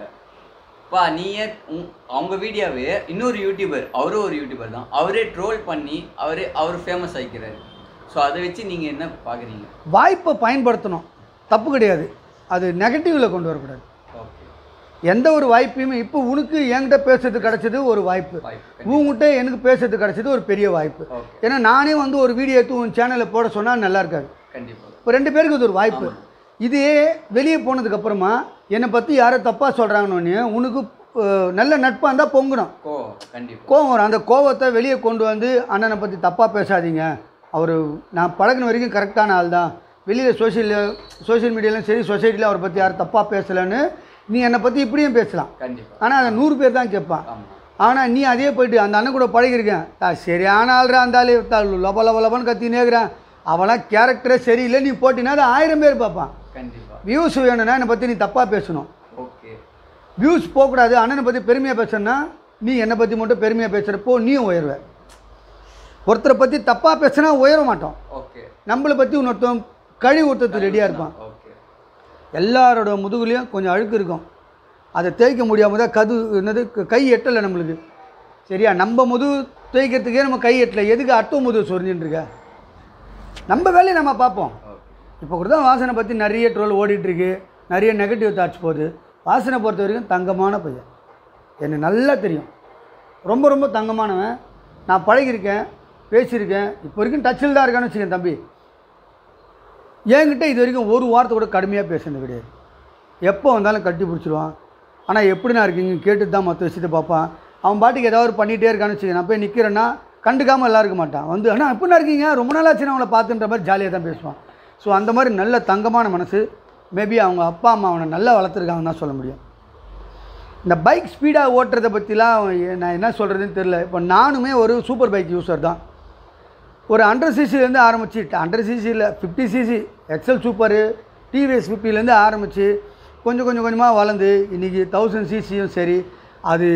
பா நீயே உங்- அவங்க வீடியோவே இன்னொரு யூடியூபர் அவரும் ஒரு யூடியூபர் தான் அவரே ட்ரோல் பண்ணி அவரே அவர் ஃபேமஸ் ஆகிக்கிறாரு ஸோ அதை வச்சு நீங்கள் என்ன பார்க்குறீங்க வாய்ப்பை பயன்படுத்தணும் தப்பு கிடையாது அது நெகட்டிவில் கொண்டு வரக்கூடாது ஓகே எந்த ஒரு வாய்ப்பையுமே இப்போ உனக்கு என்கிட்ட பேசுறது கிடைச்சது ஒரு வாய்ப்பு வாய்ப்பு உங்ககிட்ட எனக்கு பேசுறது கிடைச்சது ஒரு பெரிய வாய்ப்பு ஓகே ஏன்னா நானே வந்து ஒரு வீடியோ எடுத்து உன் சேனலில் போட சொன்னால் நல்லா இருக்காது கண்டிப்பாக இப்போ ரெண்டு பேருக்கு இது ஒரு வாய்ப்பு இதே வெளியே போனதுக்கப்புறமா என்னை பற்றி யாரோ தப்பாக சொல்கிறாங்கன்னு உனக்கு அஹ், நல்ல நட்பாக இருந்தால் பொங்கணும் கோ கண்டிப்பாக கோவம் வரும் அந்த கோவத்தை வெளியே கொண்டு வந்து அண்ணனை பற்றி தப்பாக பேசாதீங்க அவர் நான் பழகின வரைக்கும் கரெக்டான ஆள் தான் வெளியில் சோஷியல் சோஷியல் மீடியாலையும் சரி சொசைட்டியில் அவரை பற்றி யாரும் தப்பாக பேசலைன்னு நீ என்னை பற்றி இப்படியும் பேசலாம் கண்டிப்பாக ஆனால் அதை நூறு பேர் தான் கேட்பான் ஆமாம் ஆனால் நீ அதே போயிட்டு அந்த அண்ணன் கூட பழகிருக்கேன் தா சரியான ஆள்ரா இருந்தாலும் தா லொப லப லபன்னு கத்தினே இருக்கிறான் அவன்லாம் கேரக்டரே சரியில்லை நீ போட்டினா அது ஆயிரம் பேர் பார்ப்பான் கண்டிப்பாக வியூஸ் வேணும்னா என்னை பற்றி நீ தப்பாக பேசணும் ஓகே வியூஸ் போகக்கூடாது அண்ணனை பற்றி பெருமையாக பேசணும்னா நீ என்னை பற்றி மட்டும் பெருமையாக பேசுகிறப்போ நீயும் உயர்வ ஒருத்தரை பற்றி தப்பாக பேசினா உயர மாட்டோம் ஓகே நம்மளை பற்றி இன்னொருத்தன் கழுவி ஊற்றுறதுக்கு ரெடியாக இருப்பான் ஓகே எல்லாரோட முதுகுலையும் கொஞ்சம் அழுக்கு இருக்கும் அதை தேய்க்க முடியாமல் தான் கது என்னது க- கை எட்டலை நம்மளுக்கு சரியா நம்ம முதுகு தேய்க்கிறதுக்கே நம்ம கை எட்டலை எதுக்கு அட்டோ முதுகு சொரிஞ்சுட்டு இருக்க நம்ம வேலையை நம்ம பார்ப்போம் ஓகே இப்போ கூட தான் வாசனை பற்றி நிறைய ட்ரோல் ஓடிட்டுருக்கு நிறைய நெகட்டிவ் தாட்ஸ் போகுது வாசனை பொறுத்த வரைக்கும் தங்கமான பையன் எனக்கு நல்லா தெரியும் ரொம்ப ரொம்ப தங்கமானவன் நான் பழகியிருக்கேன் பேசியிருக்கேன் இப்போ வரைக்கும் டச்சில் தான் இருக்கான்னு வச்சுக்கேன் தம்பி என்கிட்ட இது வரைக்கும் ஒரு வார்த்தை கூட கடுமையாக பேசுனது கிடையாது எப்போ வந்தாலும் கட்டி பிடிச்சிருவான் ஆனால் எப்படி நான் இருக்கீங்க கேட்டு தான் மற்ற விஷயத்தை பார்ப்பான் அவன் பாட்டுக்கு ஏதாவது ஒரு பண்ணிகிட்டே இருக்கான்னு வச்சுக்கேன் நான் போய் நிற்கிறேன்னா கண்டுக்காமல் எல்லாம் இருக்க மாட்டான் வந்து அண்ணா எப்படிண்ணா இருக்கீங்க ரொம்ப நாள் ஆச்சு அவங்கள பார்த்துன்ற மாதிரி ஜாலியாக தான் பேசுவான் ஸோ அந்த மாதிரி நல்ல தங்கமான மனசு மேபி அவங்க அப்பா அம்மா அவனை நல்லா வளர்த்துருக்காங்கன்னு தான் சொல்ல முடியும் இந்த பைக் ஸ்பீடாக ஓட்டுறதை பற்றிலாம் நான் என்ன சொல்கிறதுன்னு தெரில இப்போ நானுமே ஒரு சூப்பர் பைக் யூஸர் தான் ஒரு ஹண்ட்ரட் சிசிலேருந்து ஆரம்பிச்சு ஹண்ட்ரட் சிசியில் fifty CC XL super TVS ஃபிஃப்டிலேருந்து ஆரம்பித்து கொஞ்சம் கொஞ்சம் கொஞ்சமாக வளர்ந்து இன்றைக்கி தௌசண்ட் சிசியும் சரி அது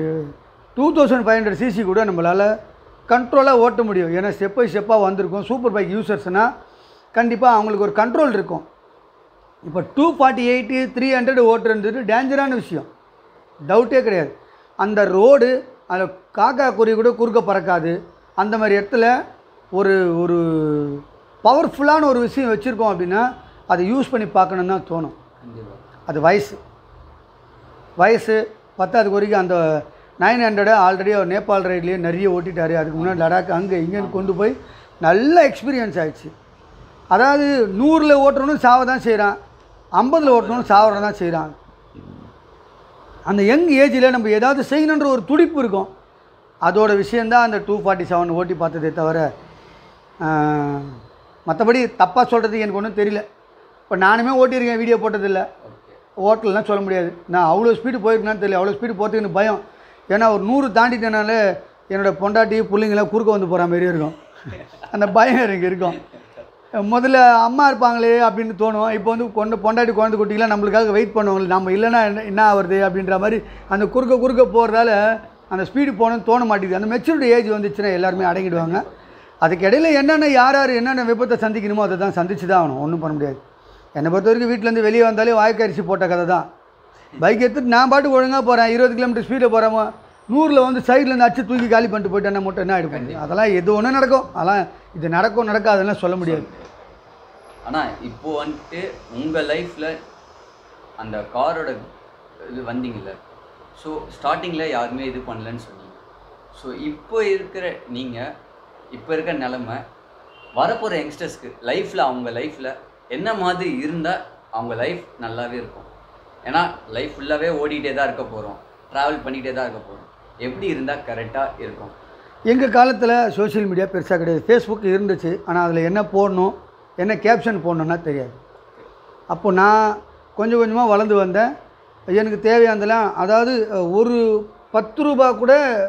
two thousand five hundred CC கூட நம்மளால் கண்ட்ரோலாக ஓட்ட முடியும் ஏன்னா ஸ்டெப் பை ஸ்டெப்பாக வந்திருக்கும் சூப்பர் பைக் யூசர்ஸ்னால் கண்டிப்பாக அவங்களுக்கு ஒரு கண்ட்ரோல் இருக்கும் இப்போ two forty eight three hundred ஓட்டுறது டேஞ்சரான விஷயம் டவுட்டே கிடையாது அந்த ரோடு அதில் காக்கா குருவி கூட குறுக்க பறக்காது அந்த மாதிரி இடத்துல ஒரு ஒரு பவர்ஃபுல்லான ஒரு விஷயம் வச்சுருக்கோம் அப்படின்னா அதை யூஸ் பண்ணி பார்க்கணுன்னு தான் தோணும் கண்டிப்பாக அது வயசு வயசு பத்தாவது வரைக்கும் அந்த நைன் ஹண்ட்ரடு ஆல்ரெடி அவர் நேபாள் ரைட்லேயே நிறைய ஓட்டிட்டார் அதுக்கு முன்னாடி லடாக் அங்கே இங்கேன்னு கொண்டு போய் நல்ல எக்ஸ்பீரியன்ஸ் ஆயிடுச்சு அதாவது நூறில் ஓட்டுறவனும் சாவ தான் செய்கிறான் ஐம்பதில் ஓட்டுறவனும் சாவற தான் செய்கிறான் அந்த யங் ஏஜில் நம்ம ஏதாவது செய்யணுன்ற ஒரு துடிப்பு இருக்கும் அதோட விஷயந்தான் அந்த டூ ஃபார்ட்டி செவன் ஓட்டி பார்த்ததே தவிர மற்றபடி தப்பாக சொல்கிறதுக்கு எனக்கு ஒன்றும் தெரியல இப்போ நானுமே ஓட்டியிருக்கேன் வீடியோ போட்டதில்லை ஓகே ஓட்டலாம் சொல்ல முடியாது நான் அவ்வளோ ஸ்பீடு போயிருக்கேன்னு தெரியல அவ்வளோ ஸ்பீடு போகிறதுக்கு எனக்கு பயம் ஏன்னா ஒரு நூறு தாண்டிட்டனால என்னோடய பொண்டாட்டி பிள்ளைங்களாம் குறுக்க வந்து போகிற மாதிரி இருக்கும் அந்த பயம் எனக்கு இருக்கும் முதல்ல அம்மா இருப்பாங்களே அப்படின்னு தோணும் இப்போ வந்து கொண்டு பொண்டாட்டி குழந்தை குட்டிலாம் நம்மளுக்காக வெயிட் பண்ணுவாங்களே நம்ம இல்லைன்னா என்ன என்ன ஆகுறது அப்படின்ற மாதிரி அந்த குறுக்க குறுக்க போகிறதால அந்த ஸ்பீடு போகணும்னு தோண மாட்டேங்குது அந்த மெச்சூரிட்டி ஏஜ் வந்துச்சுன்னா எல்லாருமே அடங்கிடுவாங்க அதுக்கு இடையில என்னென்ன யார் யார் என்னென்ன விபத்தை சந்திக்கணுமோ அதை தான் சந்திச்சு தான் ஆகணும் ஒன்றும் பண்ண முடியாது என்னை பொறுத்த வரைக்கும் வீட்டிலேருந்து வெளியே வந்தாலே வாய்க்கரிசி போட்ட கதை தான் பைக் எடுத்துட்டு நான் பாட்டுக்கு ஒழுங்காக போகிறேன் இருபது கிலோமீட்டர் ஸ்பீடில் போகிறோமோ நூறில் வந்து சைட்லேருந்து அடிச்சு தூக்கி காலி பண்ணிட்டு போயிட்டேன்னா மட்டும் என்ன ஆகிடும் அதெல்லாம் எது ஒன்று நடக்கும் அதெல்லாம் இது நடக்கும் நடக்காதுன்னு சொல்ல முடியாது ஆனால் இப்போ வந்துட்டு உங்கள் லைஃப்பில் அந்த காரோட இது வந்தீங்கல்ல ஸோ ஸ்டார்டிங்கில் யாருமே இது பண்ணலன்னு சொன்னீங்க ஸோ இப்போ இருக்கிற நீங்கள் இப்போ இருக்கிற நிலமை வரப்போகிற யங்ஸ்டர்ஸ்க்கு லைஃப்பில் அவங்க லைஃப்பில் என்ன மாதிரி இருந்தால் அவங்க லைஃப் நல்லாவே இருக்கும் ஏன்னா லைஃப் ஃபுல்லாகவே ஓடிட்டே தான் இருக்க போகிறோம் ட்ராவல் பண்ணிகிட்டே தான் இருக்க போகிறோம் எப்படி இருந்தால் கரெக்டாக இருக்கும் எங்கள் காலத்தில் சோஷியல் மீடியா பெருசாக கிடையாது ஃபேஸ்புக் இருந்துச்சு ஆனால் அதில் என்ன போடணும் என்ன கேப்ஷன் போடணுன்னா தெரியாது அப்போ நான் கொஞ்சம் கொஞ்சமாக வளர்ந்து வந்தேன் எனக்கு தேவையானதெல்லாம் அதாவது அஹ், ஒரு பத்து ரூபா கூட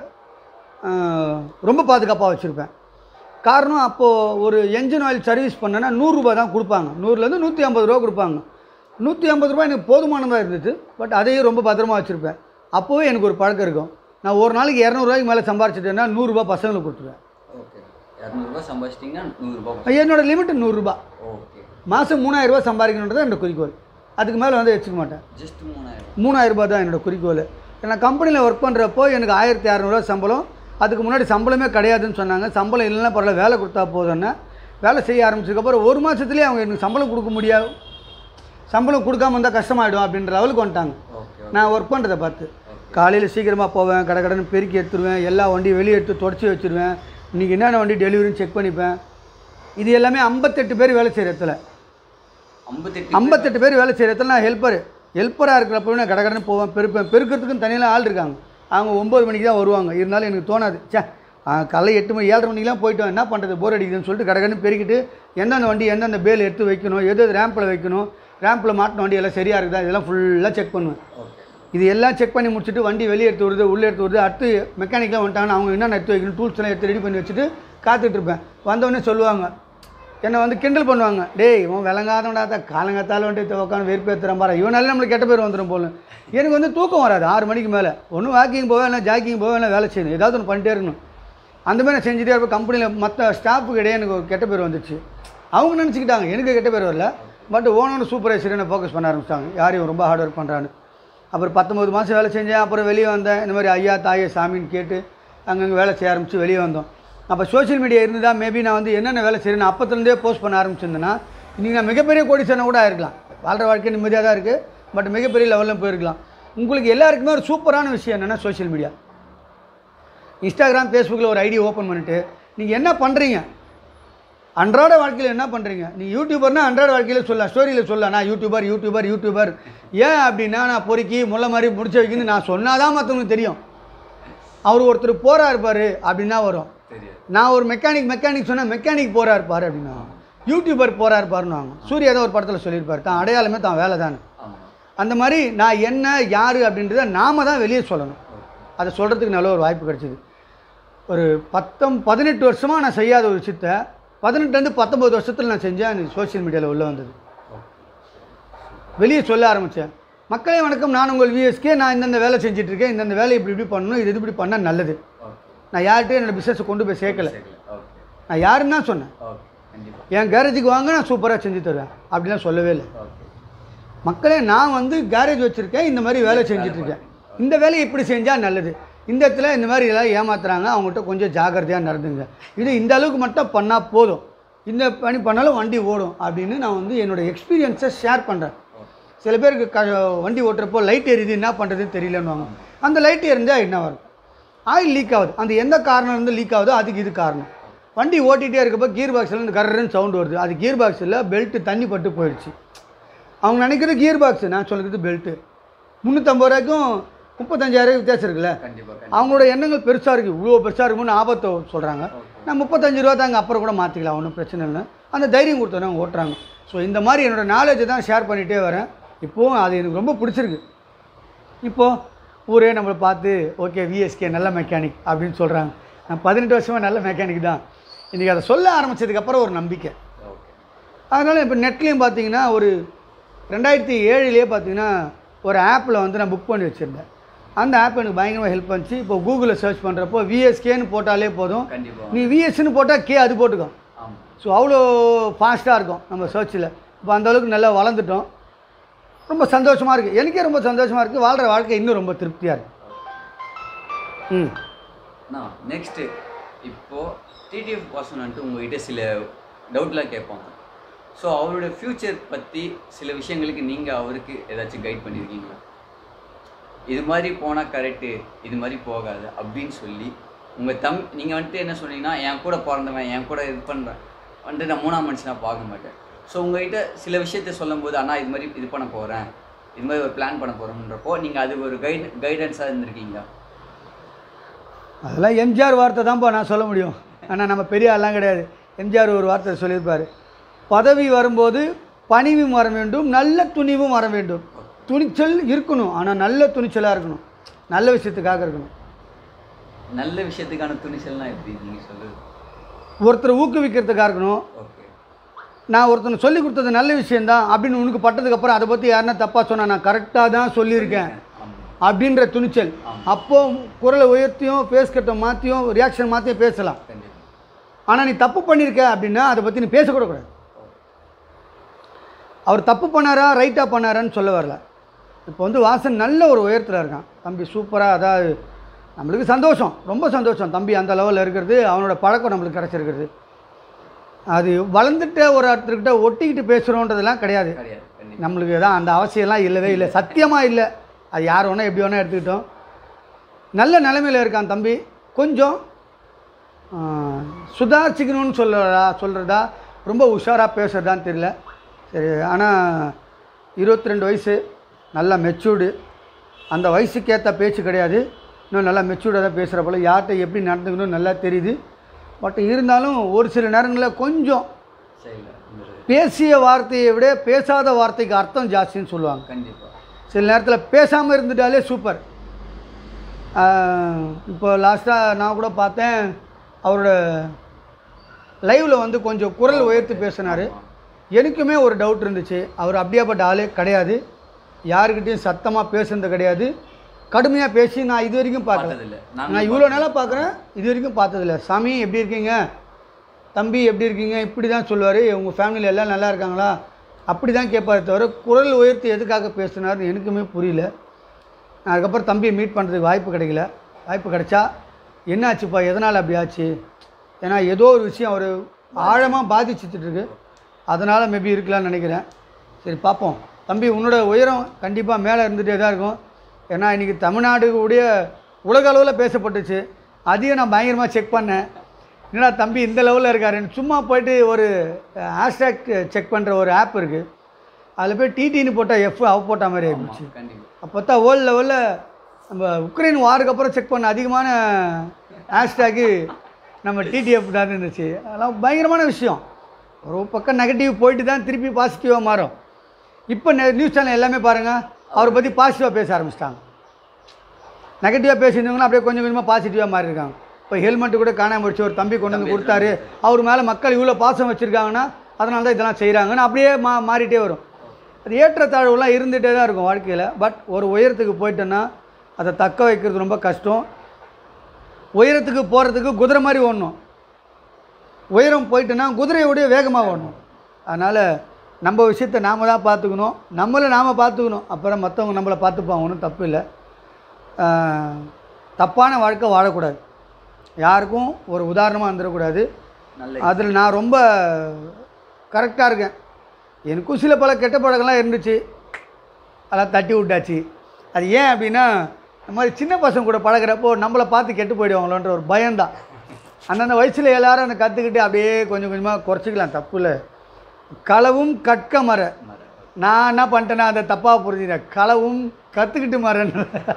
அஹ், ரொம்ப பாதுகாப்பாக வச்சுருப்பேன் காரணம் அப்போது ஒரு என்ஜின் ஆயில் சர்வீஸ் பண்ணேன்னா நூறுரூபா தான் கொடுப்பாங்க நூறுலேருந்து நூற்றி ஐம்பது ரூபா கொடுப்பாங்க நூற்றி ஐம்பது ரூபா எனக்கு போதுமானதாக இருந்துச்சு பட் அதையும் ரொம்ப பத்திரமா வச்சுருப்பேன் அப்போவே எனக்கு ஒரு பழக்கம் இருக்கும் நான் ஒரு நாளைக்கு இரநூறுவாய்க்கு மேலே சம்பாரிச்சிட்டேன்னா நூறுரூபா பசங்களுக்கு கொடுத்துருவேன் ஓகே இரநூறுபா சம்பாதிச்சிட்டிங்கன்னா நூறுரூபா என்னோட லிமிட் நூறுரூபா ஓகே மாதம் மூணாயிரரூபா சம்பாதிக்கணுன்றது என்னோட குறிக்கோள் அதுக்கு மேலே வந்து வச்சுக்க மாட்டேன் ஜஸ்ட் மூணாயிரம் மூணாயிரம் ரூபாய் தான் என்னோட குறிக்கோள் நான் கம்பெனியில் ஒர்க் பண்ணுறப்போ எனக்கு ஆயிரத்தி அறநூறுவா சம்பளம் அதுக்கு முன்னாடி சம்பளமே கிடையாதுன்னு சொன்னாங்க சம்பளம் இல்லைன்னா பரவாயில்ல வேலை கொடுத்தா போதும்னா வேலை செய்ய ஆரம்பிச்சதுக்கப்புறம் ஒரு மாதத்துலேயே அவங்க எனக்கு சம்பளம் கொடுக்க முடியாது சம்பளம் கொடுக்காம இருந்தால் கஷ்டமாயிடும் அப்படின்ற லெவலுக்கு வந்துட்டாங்க ஓகே நான் ஒர்க் பண்ணுறதை பார்த்து காலையில் சீக்கிரமாக போவேன் கடை கடைன்னு பெருக்கி எடுத்துருவேன் எல்லா வண்டியும் வெளியே எடுத்து தொடச்சி வச்சுருவேன் இன்றைக்கி என்னென்ன வண்டி டெலிவரின்னு செக் பண்ணிப்பேன் இது எல்லாமே ஐம்பத்தெட்டு பேர் வேலை செய்கிற இடத்துல ஐம்பத்தெட்டு ஐம்பத்தெட்டு பேர் வேலை செய்கிற இடத்துல நான் ஹெல்ப்பர் ஹெல்ப்பராக இருக்கிறப்பவே நான் கடை கடைன்னு போவேன் பெருப்பேன் பெருக்கிறதுக்குன்னு தனியாக ஆள் இருக்காங்க அவங்க ஒம்பது மணிக்கு தான் வருவாங்க இருந்தாலும் எனக்கு தோணாது சே காலை எட்டு மணி ஏழரை மணிக்கெலாம் போயிட்டோம் என்ன பண்ணுறது போர் அடிக்குதுன்னு சொல்லிட்டு கடை கடைன்னு பெருக்கிட்டு எந்தெந்த வண்டி எந்தெந்த பேல் எடுத்து வைக்கணும் எது எது ரேம்பில் வைக்கணும் ரேம்பில் மாட்டின வண்டி எல்லாம் சரியாக இருக்குதா இதெல்லாம் ஃபுல்லாக செக் பண்ணுவேன் ஓகே இது எல்லாம் செக் பண்ணி முடிச்சுட்டு வண்டி வெளியே எடுத்து வருது உள்ளே எடுத்து வருது அடுத்து மெக்கானிக்லாம் வந்துட்டாங்கன்னா அவங்க என்னென்ன எடுத்து வைக்கணும் டூல்ஸ் எல்லாம் எடுத்து ரெடி பண்ணி வச்சுட்டு காத்துட்டு இருப்பேன் வந்தவொடனே சொல்லுவாங்க என்னை வந்து கிண்டல் பண்ணுவாங்க டேய் இவன் விளங்காதவன்டா தான் காலங்காத்தால வந்துட்டு உட்காந்து வெறுப்பேற்றுறான் பாரு இவனால நம்மளுக்கு கெட்ட பேர் வந்துடும் போல எனக்கு வந்து தூக்கம் வராது ஆறு மணிக்கு மேலே ஒன்றும் வாக்கிங் போவேன் இல்லை ஜாக்கிங் போவேன் இல்லை வேலை செய்யணும் ஏதாவது ஒன்று பண்ணிட்டே இருக்கணும் அந்த மாதிரி நான் செஞ்சுட்டே இருப்பேன் கம்பெனியில் மற்ற ஸ்டாஃபுக்கு இடையே எனக்கு ஒரு கெட்ட பேர் வந்துச்சு அவங்க நினச்சிக்கிட்டாங்க எனக்கு கெட்ட பேர் வரல பட் ஓனோட சூப்பர்வைசர் என்ன ஃபோக்கஸ் பண்ண ஆரம்பிச்சிட்டாங்க யார் இவன் ரொம்ப ஹார்ட் ஒர்க் பண்ணுறான்னு அப்புறம் பத்தொம்பது மாதம் வேலை செஞ்சேன் அப்புறம் வெளியே வந்தேன் இந்த மாதிரி ஐயா தாயே சாமின்னு கேட்டு அங்கங்கே வேலை செய்ய ஆரம்பித்து வெளியே வந்தோம் அப்போ சோஷியல் மீடியா இருந்ததா மேபி நான் வந்து என்னென்ன வேலை செய்யணும் அப்பத்துலேருந்தே போஸ்ட் பண்ண ஆரம்பிச்சிருந்தேன்னா இன்றைக்கி நான் மிகப்பெரிய கோடீஸ்வரன் கூட ஆயிருக்கலாம் வாழ்கிற வாழ்க்கை நிம்மதியாக தான் இருக்குது பட் மிகப்பெரிய லெவலில் போயிருக்கலாம் உங்களுக்கு எல்லாருக்குமே ஒரு சூப்பரான விஷயம் என்னென்னா சோஷியல் மீடியா இன்ஸ்டாகிராம் ஃபேஸ்புக்கில் ஒரு ஐடி ஓப்பன் பண்ணிட்டு நீங்கள் என்ன பண்ணுறீங்க அன்றாட வாழ்க்கையில் என்ன பண்ணுறீங்க நீ யூடியூபர்னா அன்றாட வாழ்க்கையில் சொல்லலாம் ஸ்டோரியில் சொல்லலாம் நான் யூடியூபர் யூடியூபர் யூடியூபர் ஏன் அப்படின்னா நான் பொறுக்கி முள்ள மாதிரி முடிச்சு வைக்கணும்னு நான் சொன்னால் தான் மற்றவங்களுக்கு தெரியும் அவர் ஒருத்தர் போரா இருப்பார் அப்படின்னா வரும் தெரியாது நான் ஒரு மெக்கானிக் மெக்கானிக் சொன்னால் மெக்கானிக் போரா இருப்பார் அப்படின்னா யூடியூபர் போரா இருப்பாருன்னு வாங்க சூர்யா தான் ஒரு படத்தில் சொல்லியிருப்பார் தான் அடையாளமே தான் வேலை தானே ஆமாம் அந்த மாதிரி நான் என்ன யார் அப்படின்றத நாம தான் வெளியே சொல்லணும் அதை சொல்கிறதுக்கு நல்ல ஒரு வாய்ப்பு கிடைச்சிது ஒரு பத்தம் பதினெட்டு வருஷமாக நான் செய்யாத ஒரு விஷயத்த பதினெட்டுலேருந்து பத்தொம்பது வருஷத்தில் நான் செஞ்சேன் எனக்கு சோஷியல் மீடியாவில் உள்ளே வந்தது வெளியே சொல்ல ஆரம்பித்தேன் மக்களே வணக்கம் நான் உங்கள் விஎஸ்கே நான் இந்தந்த வேலை செஞ்சுட்டு இருக்கேன் இந்தந்த வேலை இப்படி இப்படி பண்ணணும் இது இது இப்படி பண்ணால் நல்லது ஓகே நான் யார்கிட்டையும் என்னோடய பிஸ்னஸை கொண்டு போய் சேர்க்கல சரி ஓகே நான் யாருன்னு தான் சொன்னேன் ஓகே கண்டிப்பாக என் கேரேஜுக்கு வாங்க நான் சூப்பராக செஞ்சு தருவேன் அப்படிலாம் சொல்லவே இல்லை ஓகே மக்களே நான் வந்து கேரேஜ் வச்சுருக்கேன் இந்த மாதிரி வேலை செஞ்சுட்டு இருக்கேன் இந்த வேலையை இப்படி செஞ்சால் நல்லது இந்த இடத்துல இந்த மாதிரி எல்லாம் ஏமாத்துறாங்க அவங்ககிட்ட கொஞ்சம் ஜாக்கிரதையாக நடந்துங்க இது இந்த அளவுக்கு மட்டும் பண்ணால் போதும் இந்த பணி பண்ணாலும் வண்டி ஓடும் அப்படின்னு நான் வந்து என்னோடய எக்ஸ்பீரியன்ஸை ஷேர் பண்ணுறேன் சில பேருக்கு க வண்டி ஓட்டுறப்போ லைட் எரியுது என்ன பண்ணுறதுன்னு தெரியலன்னுவாங்க அந்த லைட் எரிஞ்சால் என்ன வரும் ஆயில் லீக் ஆகுது அந்த எந்த காரணம் இருந்து லீக் ஆகுதோ அதுக்கு இது காரணம் வண்டி ஓட்டிகிட்டே இருக்கப்போ கீர் பாக்ஸ்லேருந்து கர்றன்னு சவுண்டு வருது அது கீர் பாக்ஸில் பெல்ட்டு தண்ணி பட்டு போயிடுச்சு அவங்க நினைக்கிறது கியர் பாக்ஸ் நான் சொல்கிறது பெல்ட்டு முந்நூற்றம்பது ரூபாய்க்கும் முப்பத்தஞ்சாயிரம் வித்தியாசம் இருக்குல்ல கண்டிப்பாக அவங்களோட எண்ணங்கள் பெருசாக இருக்குது இவ்வளோ பெருசாக இருக்கும்னு ஆபத்தை சொல்கிறாங்க நான் முப்பத்தஞ்சு ரூபா தாங்க அப்புறம் கூட மாற்றிக்கலாம் ஒன்றும் பிரச்சனை இல்லை அந்த தைரியம் கொடுத்தோன்னே அவங்க ஓட்டுறாங்க ஸோ இந்த மாதிரி என்னோடய நாலேஜை தான் ஷேர் பண்ணிகிட்டே வரேன் இப்போவும் அது எனக்கு ரொம்ப பிடிச்சிருக்கு இப்போது ஊரே நம்மளை பார்த்து ஓகே விஎஸ்கே நல்ல மெக்கானிக் அப்படின்னு சொல்கிறாங்க நான் பதினெட்டு வருஷமாக நல்ல மெக்கானிக் தான் இன்றைக்கி அதை சொல்ல ஆரம்பித்ததுக்கப்புறம் ஒரு நம்பிக்கை ஓகே அதனால் இப்போ நெட்லேயும் பார்த்தீங்கன்னா ஒரு ரெண்டாயிரத்தி ஏழுலேயே பார்த்தீங்கன்னா ஒரு ஆப்பில் வந்து நான் புக் பண்ணி வச்சுருந்தேன் அந்த ஆப் எனக்கு பயங்கரமாக ஹெல்ப் பண்ணுச்சு இப்போ கூகுளில் சர்ச் பண்ணுறப்போ விஎஸ்கேன்னு போட்டாலே போதும் கண்டிப்பாக நீ விஎஸ்ன்னு போட்டால் கே அது போட்டுக்கோ ஆமாம் ஸோ அவ்வளோ ஃபாஸ்ட்டாக இருக்கும் நம்ம சர்ச்சில் இப்போ அந்த அளவுக்கு நல்லா வளர்ந்துட்டோம் ரொம்ப சந்தோஷமாக இருக்குது எனக்கே ரொம்ப சந்தோஷமாக இருக்குது வாழ்கிற வாழ்க்கை இன்னும் ரொம்ப திருப்தியாக இருக்குது ம் நான் நெக்ஸ்ட்டு இப்போது டிடிஎஃப் பர்சன் வந்துட்டு உங்ககிட்ட சில டவுட்லாம் கேட்பாங்க ஸோ அவரோட ஃப்யூச்சர் பற்றி சில விஷயங்களுக்கு நீங்கள் அவருக்கு ஏதாச்சும் கைட் பண்ணியிருக்கீங்களா இது மாதிரி போனால் கரெக்டு இது மாதிரி போகாது அப்படின்னு சொல்லி உங்கள் தம் நீங்கள் வந்துட்டு என்ன சொன்னீங்கன்னா என் கூட பிறந்தவன் என் கூட இது பண்ணுறேன் வந்துட்டு நான் மூணாம் மனுஷனாக பார்க்க மாட்டேன் ஸோ உங்ககிட்ட சில விஷயத்த சொல்லும்போது அண்ணா இது மாதிரி இது பண்ண போகிறேன் இது மாதிரி ஒரு பிளான் பண்ண போகிறோம்ன்றப்போ நீங்கள் அது ஒரு கைட் கைடன்ஸாக இருந்திருக்கீங்களா அதெல்லாம் எம்ஜிஆர் வார்த்தை தான்ப்பா நான் சொல்ல முடியும் ஆனால் நம்ம பெரிய ஆள்லாம் கிடையாது எம்ஜிஆர் ஒரு வார்த்தை சொல்லியிருப்பார் பதவி வரும்போது பணிவும் வர வேண்டும் நல்ல துணிவும் வர வேண்டும் துணிச்சல் இருக்கணும் ஆனால் நல்ல துணிச்சலாக இருக்கணும் நல்ல விஷயத்துக்காக இருக்கணும் நல்ல விஷயத்துக்கான துணிச்சல்னா எப்படி நீங்கள் சொல்லுது ஒருத்தரை ஊக்குவிக்கிறதுக்காக இருக்கணும் ஓகே நான் ஒருத்தனை சொல்லி கொடுத்தது நல்ல விஷயந்தான் அப்படின்னு உனக்கு பட்டதுக்கப்புறம் அதை பற்றி யாருன்னா தப்பாக சொன்னா நான் கரெக்டாக தான் சொல்லியிருக்கேன் ஆமாம் அப்படின்ற துணிச்சல் அப்போ குரலை உயர்த்தியும் ஃபேஸ் கட்டை மாற்றியும் ரியாக்ஷன் மாற்றியும் பேசலாம் கண்டிப்பாக ஆனால் நீ தப்பு பண்ணியிருக்க அப்படின்னா அதை பற்றி நீ பேசக்கூட கூடாது அவர் தப்பு பண்ணாரா ரைட்டாக பண்ணாரான்னு சொல்ல வரல இப்போ வந்து வாசன் நல்ல ஒரு உயரத்தில் இருக்கான் தம்பி சூப்பராக அதாவது நம்மளுக்கு சந்தோஷம் ரொம்ப சந்தோஷம் தம்பி அந்த லெவலில் இருக்கிறது அவனோட பழக்கம் நம்மளுக்கு கிடச்சிருக்கிறது அது வளர்ந்துட்ட ஒரு ஒருத்தர்கிட்ட ஒட்டிக்கிட்டு பேசுகிறோன்றதெல்லாம் கிடையாது கிடையாது கண்டிப்பாக நம்மளுக்கு தான் அந்த அவசியம்லாம் இல்லவே இல்லை சத்தியமாக இல்லை அது யார் வேணால் எப்படி வேணால் எடுத்துக்கிட்டோம் நல்ல நிலைமையில் இருக்கான் தம்பி கொஞ்சம் ஆ, சுதாரிச்சுக்கணும்னு சொல்கிறதா சொல்கிறதா ரொம்ப உஷாராக பேசுகிறதான்னு தெரியல சரி ஆனால் இருபத்தி ரெண்டு வயசு நல்லா மெச்சூர்டு அந்த வயசுக்கேற்ற பேச்சு கிடையாது இன்னும் நல்லா மெச்சூர்டாக தான் பேசுகிற போல யார்கிட்ட எப்படி நடந்துக்கணும் நல்லா தெரியுது பட் இருந்தாலும் ஒரு சில நேரங்களில் கொஞ்சம் சரிங்களா பேசிய வார்த்தையை விட பேசாத வார்த்தைக்கு அர்த்தம் ஜாஸ்தின்னு சொல்லுவாங்க கண்டிப்பாக சில நேரத்தில் பேசாமல் இருந்துட்டாலே சூப்பர் இப்போ லாஸ்ட்டாக நான் கூட பார்த்தேன் அவரோட லைவில் வந்து கொஞ்சம் குரல் உயர்த்தி பேசினார் எனக்குமே ஒரு டவுட் இருந்துச்சு அவர் அப்படியாப்பட்ட ஆளே கிடையாது யாருக்கிட்டேயும் சத்தமாக பேசுனது கிடையாது கடுமையாக பேசி நான் இது வரைக்கும் பார்க்கல பார்த்ததில்ல நான் இவ்வளோ நாளாக பார்க்குறேன் இது வரைக்கும் பார்த்ததில்ல சாமி எப்படி இருக்கீங்க தம்பி எப்படி இருக்கீங்க இப்படி தான் சொல்லுவார் உங்கள் ஃபேமிலியில் எல்லாம் நல்லா இருக்காங்களா அப்படி தான் கேட்பாரு தவிர குரல் உயர்த்தி எதுக்காக பேசினார்னு எனக்குமே புரியல நான் அதுக்கப்புறம் தம்பியை மீட் பண்ணுறதுக்கு வாய்ப்பு கிடைக்கல வாய்ப்பு கிடைச்சா என்ன ஆச்சுப்பா எதனால் அப்படி ஆச்சு ஏன்னா ஏதோ ஒரு விஷயம் அவர் ஆழமாக பாதிச்சுட்டு இருக்கு அதனால் மேபி இருக்கலாம்னு நினைக்கிறேன் சரி பார்ப்போம் தம்பி உன்னோட உயரம் கண்டிப்பாக மேலே இருந்துகிட்டே தான் இருக்கும் ஏன்னா இன்றைக்கி தமிழ்நாடு உடைய உலக அளவில் பேசப்பட்டுச்சு அதையும் நான் பயங்கரமாக செக் பண்ணேன் என்னடா தம்பி இந்த லெவலில் இருக்காருன்னு சும்மா போயிட்டு ஒரு ஹேஷ்டேக் செக் பண்ணுற ஒரு ஆப் இருக்குது அதில் போய் டிடின்னு போட்டால் எஃப் அவ போட்ட மாதிரி ஆகிடுச்சு கண்டிப்பாக அப்போ தான் வேர்ல்டு லெவலில் நம்ம உக்ரைன் வாருக்கு அப்புறம் செக் பண்ண அதிகமான ஹேஷ்டேக்கு நம்ம டிடிஎஃப் தான் இருந்துச்சு அதெல்லாம் பயங்கரமான விஷயம் ஒரு பக்கம் நெகட்டிவ் போயிட்டு தான் திருப்பி பாசிட்டிவாக மாறும் இப்போ நியூஸ் சேனல் எல்லாமே பாருங்கள் அவரை பற்றி பாசிட்டிவாக பேச ஆரம்பிச்சிட்டாங்க நெகட்டிவாக பேசியிருந்தவங்கன்னா அப்படியே கொஞ்சம் கொஞ்சமாக பாசிட்டிவாக மாறி இருக்காங்க இப்போ ஹெல்மெட்டு கூட காணாம போயிடுச்சு ஒரு தம்பி கொண்டு வந்து கொடுத்தாரு அவர் மேலே மக்கள் இவ்வளோ பாசம் வச்சுருக்காங்கன்னா அதனால தான் இதெல்லாம் செய்கிறாங்கன்னு அப்படியே மா மாறிட்டே வரும் அது ஏற்றத்தாழ்வுலாம் இருந்துகிட்டே தான் இருக்கும் வாழ்க்கையில் பட் ஒரு உயரத்துக்கு போயிட்டோன்னா அதை தக்க வைக்கிறது ரொம்ப கஷ்டம் உயரத்துக்கு போகிறதுக்கு குதிரை மாதிரி ஓடணும் உயரம் போயிட்டோன்னா குதிரையோடைய வேகமாக ஓடணும் அதனால் நம்ம விஷயத்தை நாம் தான் பார்த்துக்கணும் நம்மளை நாம் பார்த்துக்கணும் அப்புறம் மற்றவங்க நம்மளை பார்த்துப்பாங்க ஒன்றும் தப்பு இல்லை ஆஹ், தப்பான வாழ்க்கை வாழக்கூடாது யாருக்கும் ஒரு உதாரணமாக வந்துடக்கூடாது நல்ல அதில் நான் ரொம்ப கரெக்டாக இருக்கேன் எனக்கும் சில பல கெட்ட பழக்கம்லாம் இருந்துச்சு அதெல்லாம் தட்டி விட்டாச்சு அது ஏன் அப்படின்னா இந்த மாதிரி சின்ன பசங்க கூட பழகுறப்போ நம்மளை பார்த்து கெட்டு போயிடுவாங்களோன்ற ஒரு பயம்தான் அந்தந்த வயசில் எல்லாரும் அதை கற்றுக்கிட்டு அப்படியே கொஞ்சம் கொஞ்சமாக குறைச்சிக்கலாம் தப்பு இல்லை களவும் கற்க மர மரம். நான் என்ன பண்ணிட்டேன்னா அதை தப்பாக புரிஞ்சுக்கிறேன் களவும் கற்றுக்கிட்டு மரன்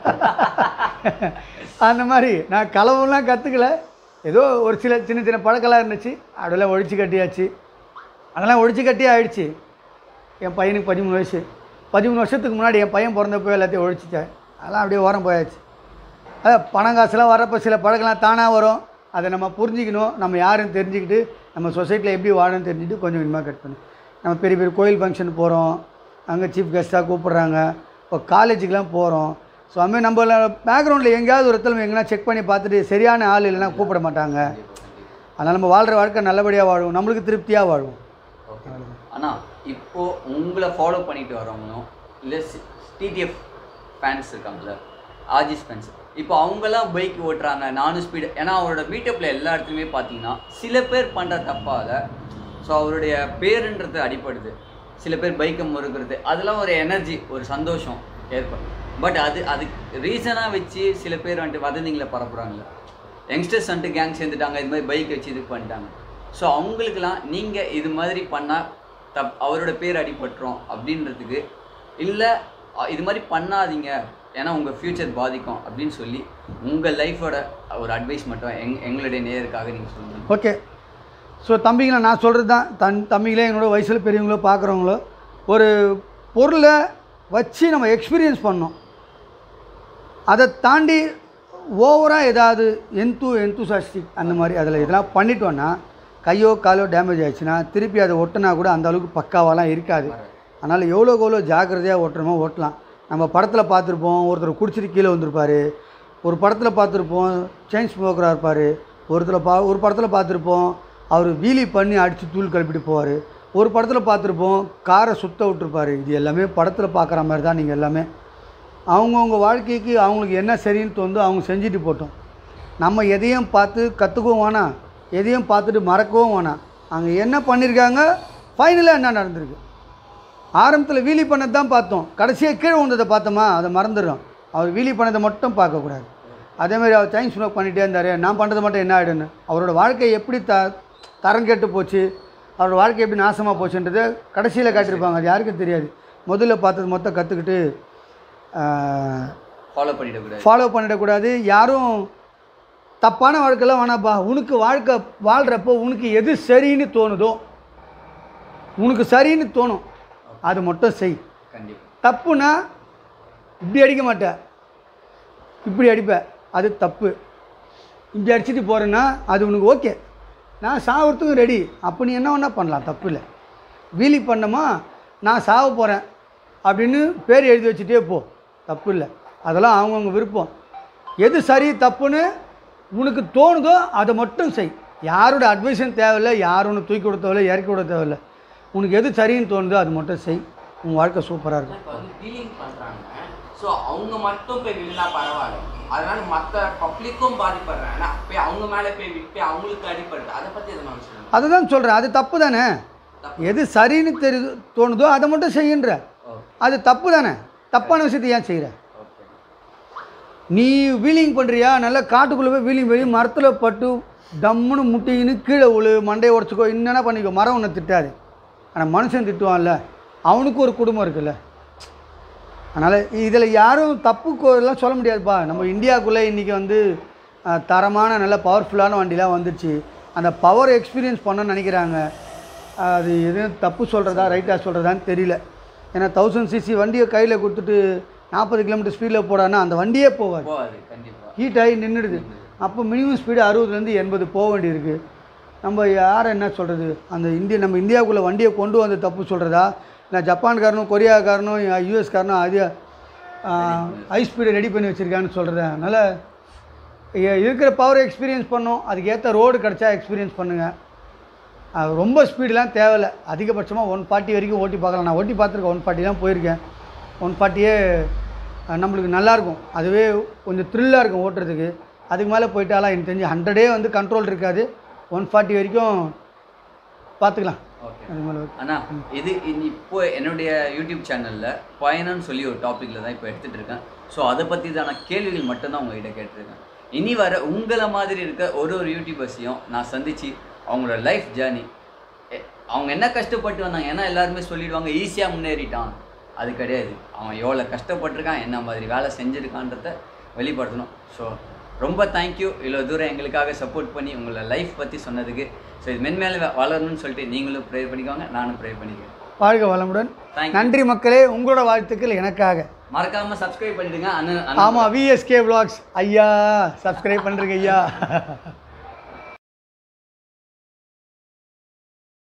அந்த மாதிரி நான் களவுலாம் கற்றுக்கல ஏதோ ஒரு சில சின்ன சின்ன பழக்கம்லாம் இருந்துச்சு அதெல்லாம் ஒழிச்சு கட்டியாச்சு அதெல்லாம் ஒழிச்சு கட்டி ஆயிடுச்சு என் பையனுக்கு பதிமூணு வயசு பதிமூணு வருஷத்துக்கு முன்னாடி என் பையன் பிறந்தப்போ எல்லாத்தையும் ஒழிச்சிட்டேன் அதெல்லாம் அப்படியே ஓரம் போயாச்சு அதான் பணம் காசுலாம் வரப்போ சில பழக்கம்லாம் தானாக வரும் அதை நம்ம புரிஞ்சிக்கணும் நம்ம யாருன்னு தெரிஞ்சுக்கிட்டு நம்ம சொசைட்டியில் எப்படி வாழணும்னு தெரிஞ்சுட்டு கொஞ்சம் கொஞ்சமாக கட் பண்ணு நம்ம பெரிய பெரிய கோயில் ஃபங்க்ஷன் போகிறோம் அங்கே சீஃப் கெஸ்ட்டாக கூப்பிட்றாங்க இப்போ காலேஜுக்கெலாம் போகிறோம் ஸோ அதுமாதிரி நம்ம பேக்ரவுண்டில் எங்கேயாவது ஒரு இடத்துல எங்கன்னா செக் பண்ணி பார்த்துட்டு சரியான ஆள் இல்லைன்னா கூப்பிட மாட்டாங்க அதனால் நம்ம வாழ்கிற வாழ்க்கை நல்லபடியாக வாழுவோம் நம்மளுக்கு திருப்தியாக வாழுவோம் ஓகே அண்ணா இப்போ உங்களை ஃபாலோ பண்ணிட்டு வரவங்களும் இல்லை டிடிஎஃப் ஃபேன்ஸ் இருக்காங்கல்ல ஆஜிஸ் ஃபேன்ஸ் இப்போ அவங்கெல்லாம் பைக் ஓட்டுறாங்க நானும் ஸ்பீடு ஏன்னா அவரோட மீட்டப்பில் எல்லா இடத்துலையுமே பார்த்தீங்கன்னா சில பேர் பண்ணுற தப்பால் ஸோ அவருடைய பேருன்றது அடிப்படுது சில பேர் பைக்கை முறுக்கிறது அதெல்லாம் ஒரு எனர்ஜி ஒரு சந்தோஷம் ஏற்படும் பட் அது அதுக்கு ரீசனாக வச்சு சில பேர் வந்துட்டு வதந்திங்களை பரப்புகிறாங்களே யங்ஸ்டர்ஸ் வந்துட்டு கேங் சேர்ந்துட்டாங்க இது மாதிரி பைக் வச்சு இது பண்ணிட்டாங்க ஸோ அவங்களுக்கெல்லாம் நீங்கள் இது மாதிரி பண்ணால் தப் அவரோட பேர் அடிபட்டுரும் அப்படின்றதுக்கு இல்லை இது மாதிரி பண்ணாதீங்க ஏன்னா உங்கள் ஃப்யூச்சர் பாதிக்கும் அப்படின்னு சொல்லி உங்கள் லைஃபோட ஒரு அட்வைஸ் மட்டும் எங் எங்களுடைய நேயருக்காக நீங்கள் சொல்லுங்கள் ஓகே ஸோ தம்பிங்களை நான் சொல்கிறது தான் தன் தம்பிங்களே என்னோட வயசில் பெரியவங்களோ பார்க்குறவங்களோ ஒரு பொருளை வச்சு நம்ம எக்ஸ்பீரியன்ஸ் பண்ணோம் அதை தாண்டி ஓவராக ஏதாவது என்து என்தூசாஸ்டிக் அந்த மாதிரி அதில் இதெல்லாம் பண்ணிட்டோன்னா கையோ காலோ டேமேஜ் ஆயிடுச்சுன்னா திருப்பி அதை ஒட்டினா கூட அந்த அளவுக்கு பக்காவாலாம் இருக்காது அதனால் எவ்வளோக்கு எவ்வளோ ஜாக்கிரதையாக ஓட்டுறமோ ஓட்டலாம் நம்ம படத்தில் பார்த்துருப்போம் ஒருத்தர் குடிச்சிட்டு கீழே வந்திருப்பார் ஒரு படத்தில் பார்த்துருப்போம் செயின் ஸ்மோக்கராக இருப்பார் ஒருத்தர் பா ஒரு படத்தில் பார்த்துருப்போம் அவர் வீலி பண்ணி அடித்து தூள் கிளப்பிட்டு போவார் ஒரு படத்தில் பார்த்துருப்போம் காரை சுத்த விட்டுருப்பாரு இது எல்லாமே படத்தில் பார்க்குற மாதிரி தான் நீங்கள் எல்லாமே அவங்கவுங்க வாழ்க்கைக்கு அவங்களுக்கு என்ன சரின்னு தோணுதோ அவங்க செஞ்சுட்டு போட்டோம் நம்ம எதையும் பார்த்து கற்றுக்கவும் வேணாம் எதையும் பார்த்துட்டு மறக்கவும் வேணாம் அங்கே என்ன பண்ணியிருக்காங்க ஃபைனலாக என்ன நடந்திருக்கு ஆரம்பத்தில் வீலி பண்ணது தான் பார்த்தோம் கடைசியாக கீழே வந்ததை பார்த்தோமா அதை மறந்துடும் அவர் வீலி பண்ணதை மட்டும் பார்க்கக்கூடாது அதே மாதிரி அவர் டைம் ஸ்மோக் பண்ணிகிட்டே இருந்தார் நான் பண்ணுறது மட்டும் என்ன ஆகிடுன்னு அவரோட வாழ்க்கை எப்படி த தரம் கெட்டு போச்சு அவரோட வாழ்க்கை எப்படி நாசமாக போச்சுன்றதை கடைசியில் காட்டியிருப்பாங்க அது யாருக்கும் தெரியாது முதல்ல பார்த்தது மொத்தம் கற்றுக்கிட்டு ஃபாலோ பண்ணிடக்கூடாது ஃபாலோ பண்ணிடக்கூடாது யாரும் தப்பான வாழ்க்கைலாம் வேணாப்பா உனக்கு வாழ்க்கை வாழ்கிறப்போ உனக்கு எது சரின்னு தோணுதோ உனக்கு சரின்னு தோணும் அது மட்டும் செய் கண்டிப்பாக தப்புனா இப்படி அடிக்க மாட்டேன் இப்படி அடிப்பேன் அது தப்பு இப்படி அடிச்சுட்டு போகிறேன்னா அது உனக்கு ஓகே நான் சாவறதுக்கும் ரெடி அப்போ நீ என்ன வேணால் பண்ணலாம் தப்பு இல்லை வீலி பண்ணமா நான் சாவ போகிறேன் அப்படின்னு பேர் எழுதி வச்சுட்டே போ தப்பு இல்லை அதெல்லாம் அவங்கவுங்க விருப்பம் எது சரி தப்புன்னு உனக்கு தோணுதோ அதை மட்டும் செய் யாரோட அட்வைஸும் தேவையில்லை யார் ஒன்று தூக்கி விட தேவையில்லை இறக்கி விட தேவையில்லை உனக்கு எது சரின்னு தோணுதோ அது மட்டும் செய் உன் வாழ்க்கை சூப்பராக இருக்கும் இப்போ வந்து டீலிங் பண்றாங்க ஸோ அவங்க மட்டும் போய் விழுந்தா பரவாயில்ல அதனால மற்ற பப்ளிக்கும் பாதிப்படுறாங்க ஆனா போய் அவங்க மேலே போய் விட்டு அவங்களுக்கு அடிப்படுது அதை பத்தி எதுவும் நான் சொல்லுங்க அதுதான் சொல்கிறேன் அது தப்பு தானே எது சரின்னு தெரியுது தோணுதோ அதை மட்டும் செய்யுன்ற அது தப்பு தானே தப்பான விஷயத்தை ஏன் செய்கிற ஓகே நீ வீலிங் பண்ணுறியா நல்லா காட்டுக்குள்ளே போய் வீலிங் பண்ணி மரத்தில் பட்டு டம்முன்னு முட்டின்னு கீழே உழு மண்டையை உடச்சிக்கோ என்னென்ன பண்ணிக்கோ மரம் ஒன்று திட்டாது ஆனால் மனுஷன் திட்டுவான்ல அவனுக்கு ஒரு குடும்பம் இருக்குல்ல அதனால் இதில் யாரும் தப்பு கோ- எல்லாம் சொல்ல முடியாதுப்பா நம்ம இந்தியாவுக்குள்ளே இன்றைக்கி வந்து அஹ், தரமான நல்ல பவர்ஃபுல்லான வண்டிலாம் வந்துடுச்சு அந்த பவர் எக்ஸ்பீரியன்ஸ் பண்ணணும்னு நினைக்கிறாங்க அது எதுவும் தப்பு சொல்கிறதா ரைட்டாக சொல்கிறதான்னு தெரியல ஏன்னா தௌசண்ட் சிசி வண்டியை கையில் கொடுத்துட்டு நாற்பது கிலோமீட்டர் ஸ்பீடில் போடான்னா அந்த வண்டியே போகாது போகாது கண்டிப்பாக ஹீட் ஆகி நின்றுடுது அப்போ மினிமம் ஸ்பீடு அறுபதுலேருந்து எண்பது போக வேண்டியிருக்கு நம்ம யாரை என்ன சொல்கிறது அந்த இந்திய நம்ம இந்தியாவுக்குள்ளே வண்டியை கொண்டு வந்து தப்பு சொல்கிறதா இல்லை ஜப்பான்காரனும் கொரியாக்காரனும் யூஎஸ்காரனும் அது ஹை ஸ்பீடை ரெடி பண்ணி வச்சுருக்கான்னு சொல்கிறத அதனால் இ- இருக்கிற பவர் எக்ஸ்பீரியன்ஸ் பண்ணோம் அதுக்கேற்ற ரோடு கிடச்சா எக்ஸ்பீரியன்ஸ் பண்ணுங்கள் அது ரொம்ப ஸ்பீடெலாம் தேவையில்ல அதிகபட்சமாக ஒன் ஃபார்ட்டி வரைக்கும் ஓட்டி பார்க்கலாம் நான் ஓட்டி பார்த்துருக்கேன் ஒன் ஃபார்ட்டி தான் போயிருக்கேன் ஒன் ஃபார்ட்டியே நம்மளுக்கு நல்லாயிருக்கும் அதுவே கொஞ்சம் த்ரில்லாக இருக்கும் ஓட்டுறதுக்கு அதுக்கு மேலே போயிட்டாலாம் எனக்கு தெரிஞ்சு ஹண்ட்ரடே வந்து கண்ட்ரோல் இருக்காது ஒன் ஃபார்ட்டி வரைக்கும் பார்த்துக்கலாம் ஓகே அது மேலே அண்ணா இது இனி இப்போ என்னுடைய யூடியூப் சேனலில் பயணம்னு சொல்லி ஒரு டாப்பிக்கில் தான் இப்போ எடுத்துகிட்டு இருக்கேன் ஸோ அதை பற்றி தான கேள்விகள் மட்டும்தான் உங்ககிட்ட கேட்டிருக்கேன் இனி வர உங்களை மாதிரி இருக்க ஒரு ஒரு யூடியூபர்ஸையும் நான் சந்தித்து அவங்களோட லைஃப் ஜேர்னி அவங்க என்ன கஷ்டப்பட்டு வந்தாங்க ஏன்னா எல்லாருமே சொல்லிடுவாங்க ஈஸியாக முன்னேறிட்டான் அது கிடையாது அவன் எவ்வளோ கஷ்டப்பட்டிருக்கான் என்ன மாதிரி வேலை செஞ்சுருக்கான்றத வெளிப்படுத்தணும் ஸோ ரொம்ப தேங்க்யூ இவ்வளோ தூரம் எங்களுக்காக சப்போர்ட் பண்ணி உங்களை லைஃப் பற்றி சொன்னதுக்கு ஸோ இது மென்மேலே வ- வளரணும்னு சொல்லிட்டு நீங்களும் ப்ரேயர் பண்ணிக்கோங்க நானும் ப்ரேயர் பண்ணிக்கிறேன் வாழ்க வளமுடன் Thank you. நன்றி மக்களே உங்களோட வாழ்த்துக்கள் எனக்காக மறக்காமல் சப்ஸ்கிரைப் பண்ணிடுங்க அண்ணன் அண்ணன் ஆமாம் விஎஸ்கே vlogs ஐயா சப்ஸ்கிரைப் பண்ணுறீங்க ஐயா